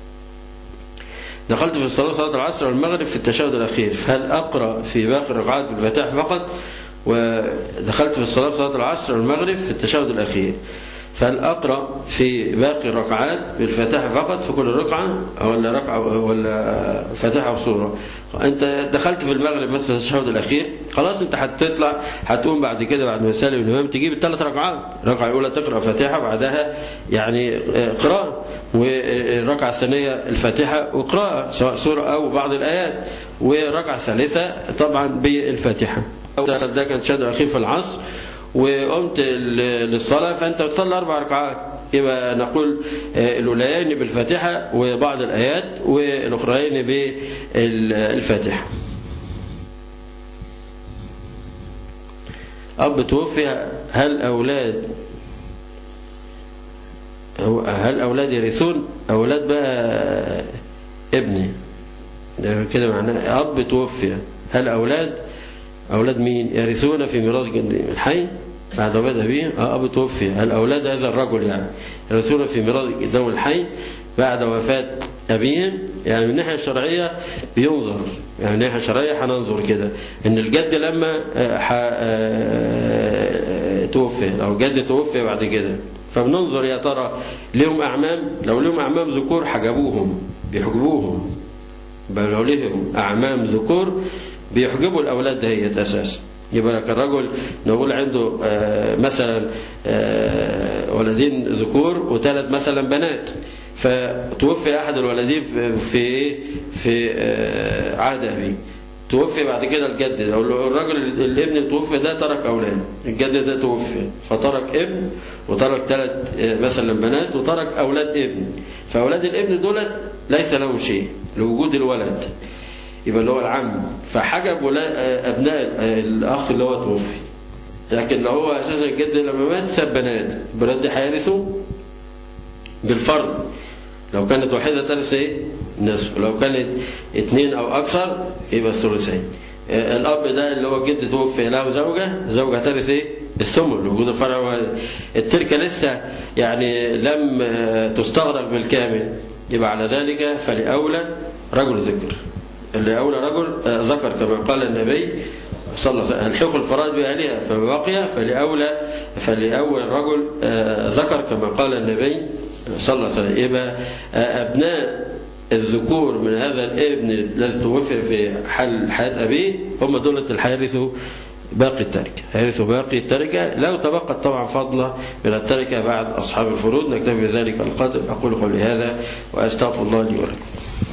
دخلت في الصلاة صلاة العصر والمغرب في التشهد الأخير فهل أقرأ في باقي الركعات بالفتاح فقط ودخلت في الصلاة صلاة العصر والمغرب في التشهد الأخير فهل أقرأ في باقي الركعات بالفتاح فقط في كل ركعة ولا ركعة ولا فتاحة وصورة أنت دخلت في المغرب مثلا التشهد الأخير خلاص أنت هتطلع هتقوم بعد كده بعد ما يسلم الإمام تجيب الثلاث ركعات الركعة الأولى تقرأ فاتحة بعدها يعني قراءة والركعة الثانية الفاتحة وقراءة سواء سورة أو بعض الآيات والركعة الثالثة طبعا بالفاتحة ده كان التشهد الأخير في العصر وقمت للصلاة فأنت بتصلي أربع ركعات يبقى نقول الأوليين بالفاتحة وبعض الآيات والأخرين بالفاتحة أب توفي هل أولاد هل أولاد يرثون أولاد بقى ابني ده كده معناه أب توفي هل أولاد أولاد مين يرثون في ميراث الحي بعد وفاة أبيه أب توفي هل أولاد هذا الرجل يعني يرثون في ميراث قدام الحي بعد وفاة أبيهم يعني من الناحية الشرعية بينظر يعني من الناحية الشرعية هننظر كده إن الجد لما توفي لو الجد توفي بعد كده فبننظر يا ترى لهم أعمام لو لهم أعمام ذكور حجبوهم بيحجبوهم بل لو لهم أعمام ذكور بيحجبوا الأولاد دهيت أساس يبقى الرجل نقول عنده مثلا ولدين ذكور وثلاث مثلا بنات فتوفي أحد الولدين في في عهد أبيه توفي بعد كده الجد ده الراجل الابن اللي توفي ده ترك أولاد الجد ده توفي فترك ابن وترك ثلاث مثلا بنات وترك أولاد ابن فأولاد الابن دولت ليس لهم شيء لوجود الولد يبقى اللي هو العم فحجب أبناء الأخ اللي هو توفي لكن لو هو أساسا الجد لما مات ساب بنات البنات دي هيرثوا بالفرض لو كانت واحدة ترث ايه؟ نصف لو كانت اثنين أو أكثر يبقى الثلثين الأب ده اللي هو الجد توفي له زوجة زوجة ترث ايه؟ الثمن وجود الفرع التركة لسه يعني لم تستغرق بالكامل يبقى على ذلك فلأولى رجل ذكر اللي أولى رجل ذكر كما قال النبي صلى الله عليه وسلم الحق الفرائض بأهلها فما بقي فلأولى فلأول رجل ذكر كما قال النبي صلى الله عليه وسلم يبقى أبناء الذكور من هذا الابن الذي توفي في حال حياة أبيه هم دولة الحارثوا باقي التركة هيرثوا باقي التركة لو تبقت طبعا فضلة من التركة بعد أصحاب الفروض نكتفي بذلك القدر أقول قولي هذا وأستغفر الله لي ولكم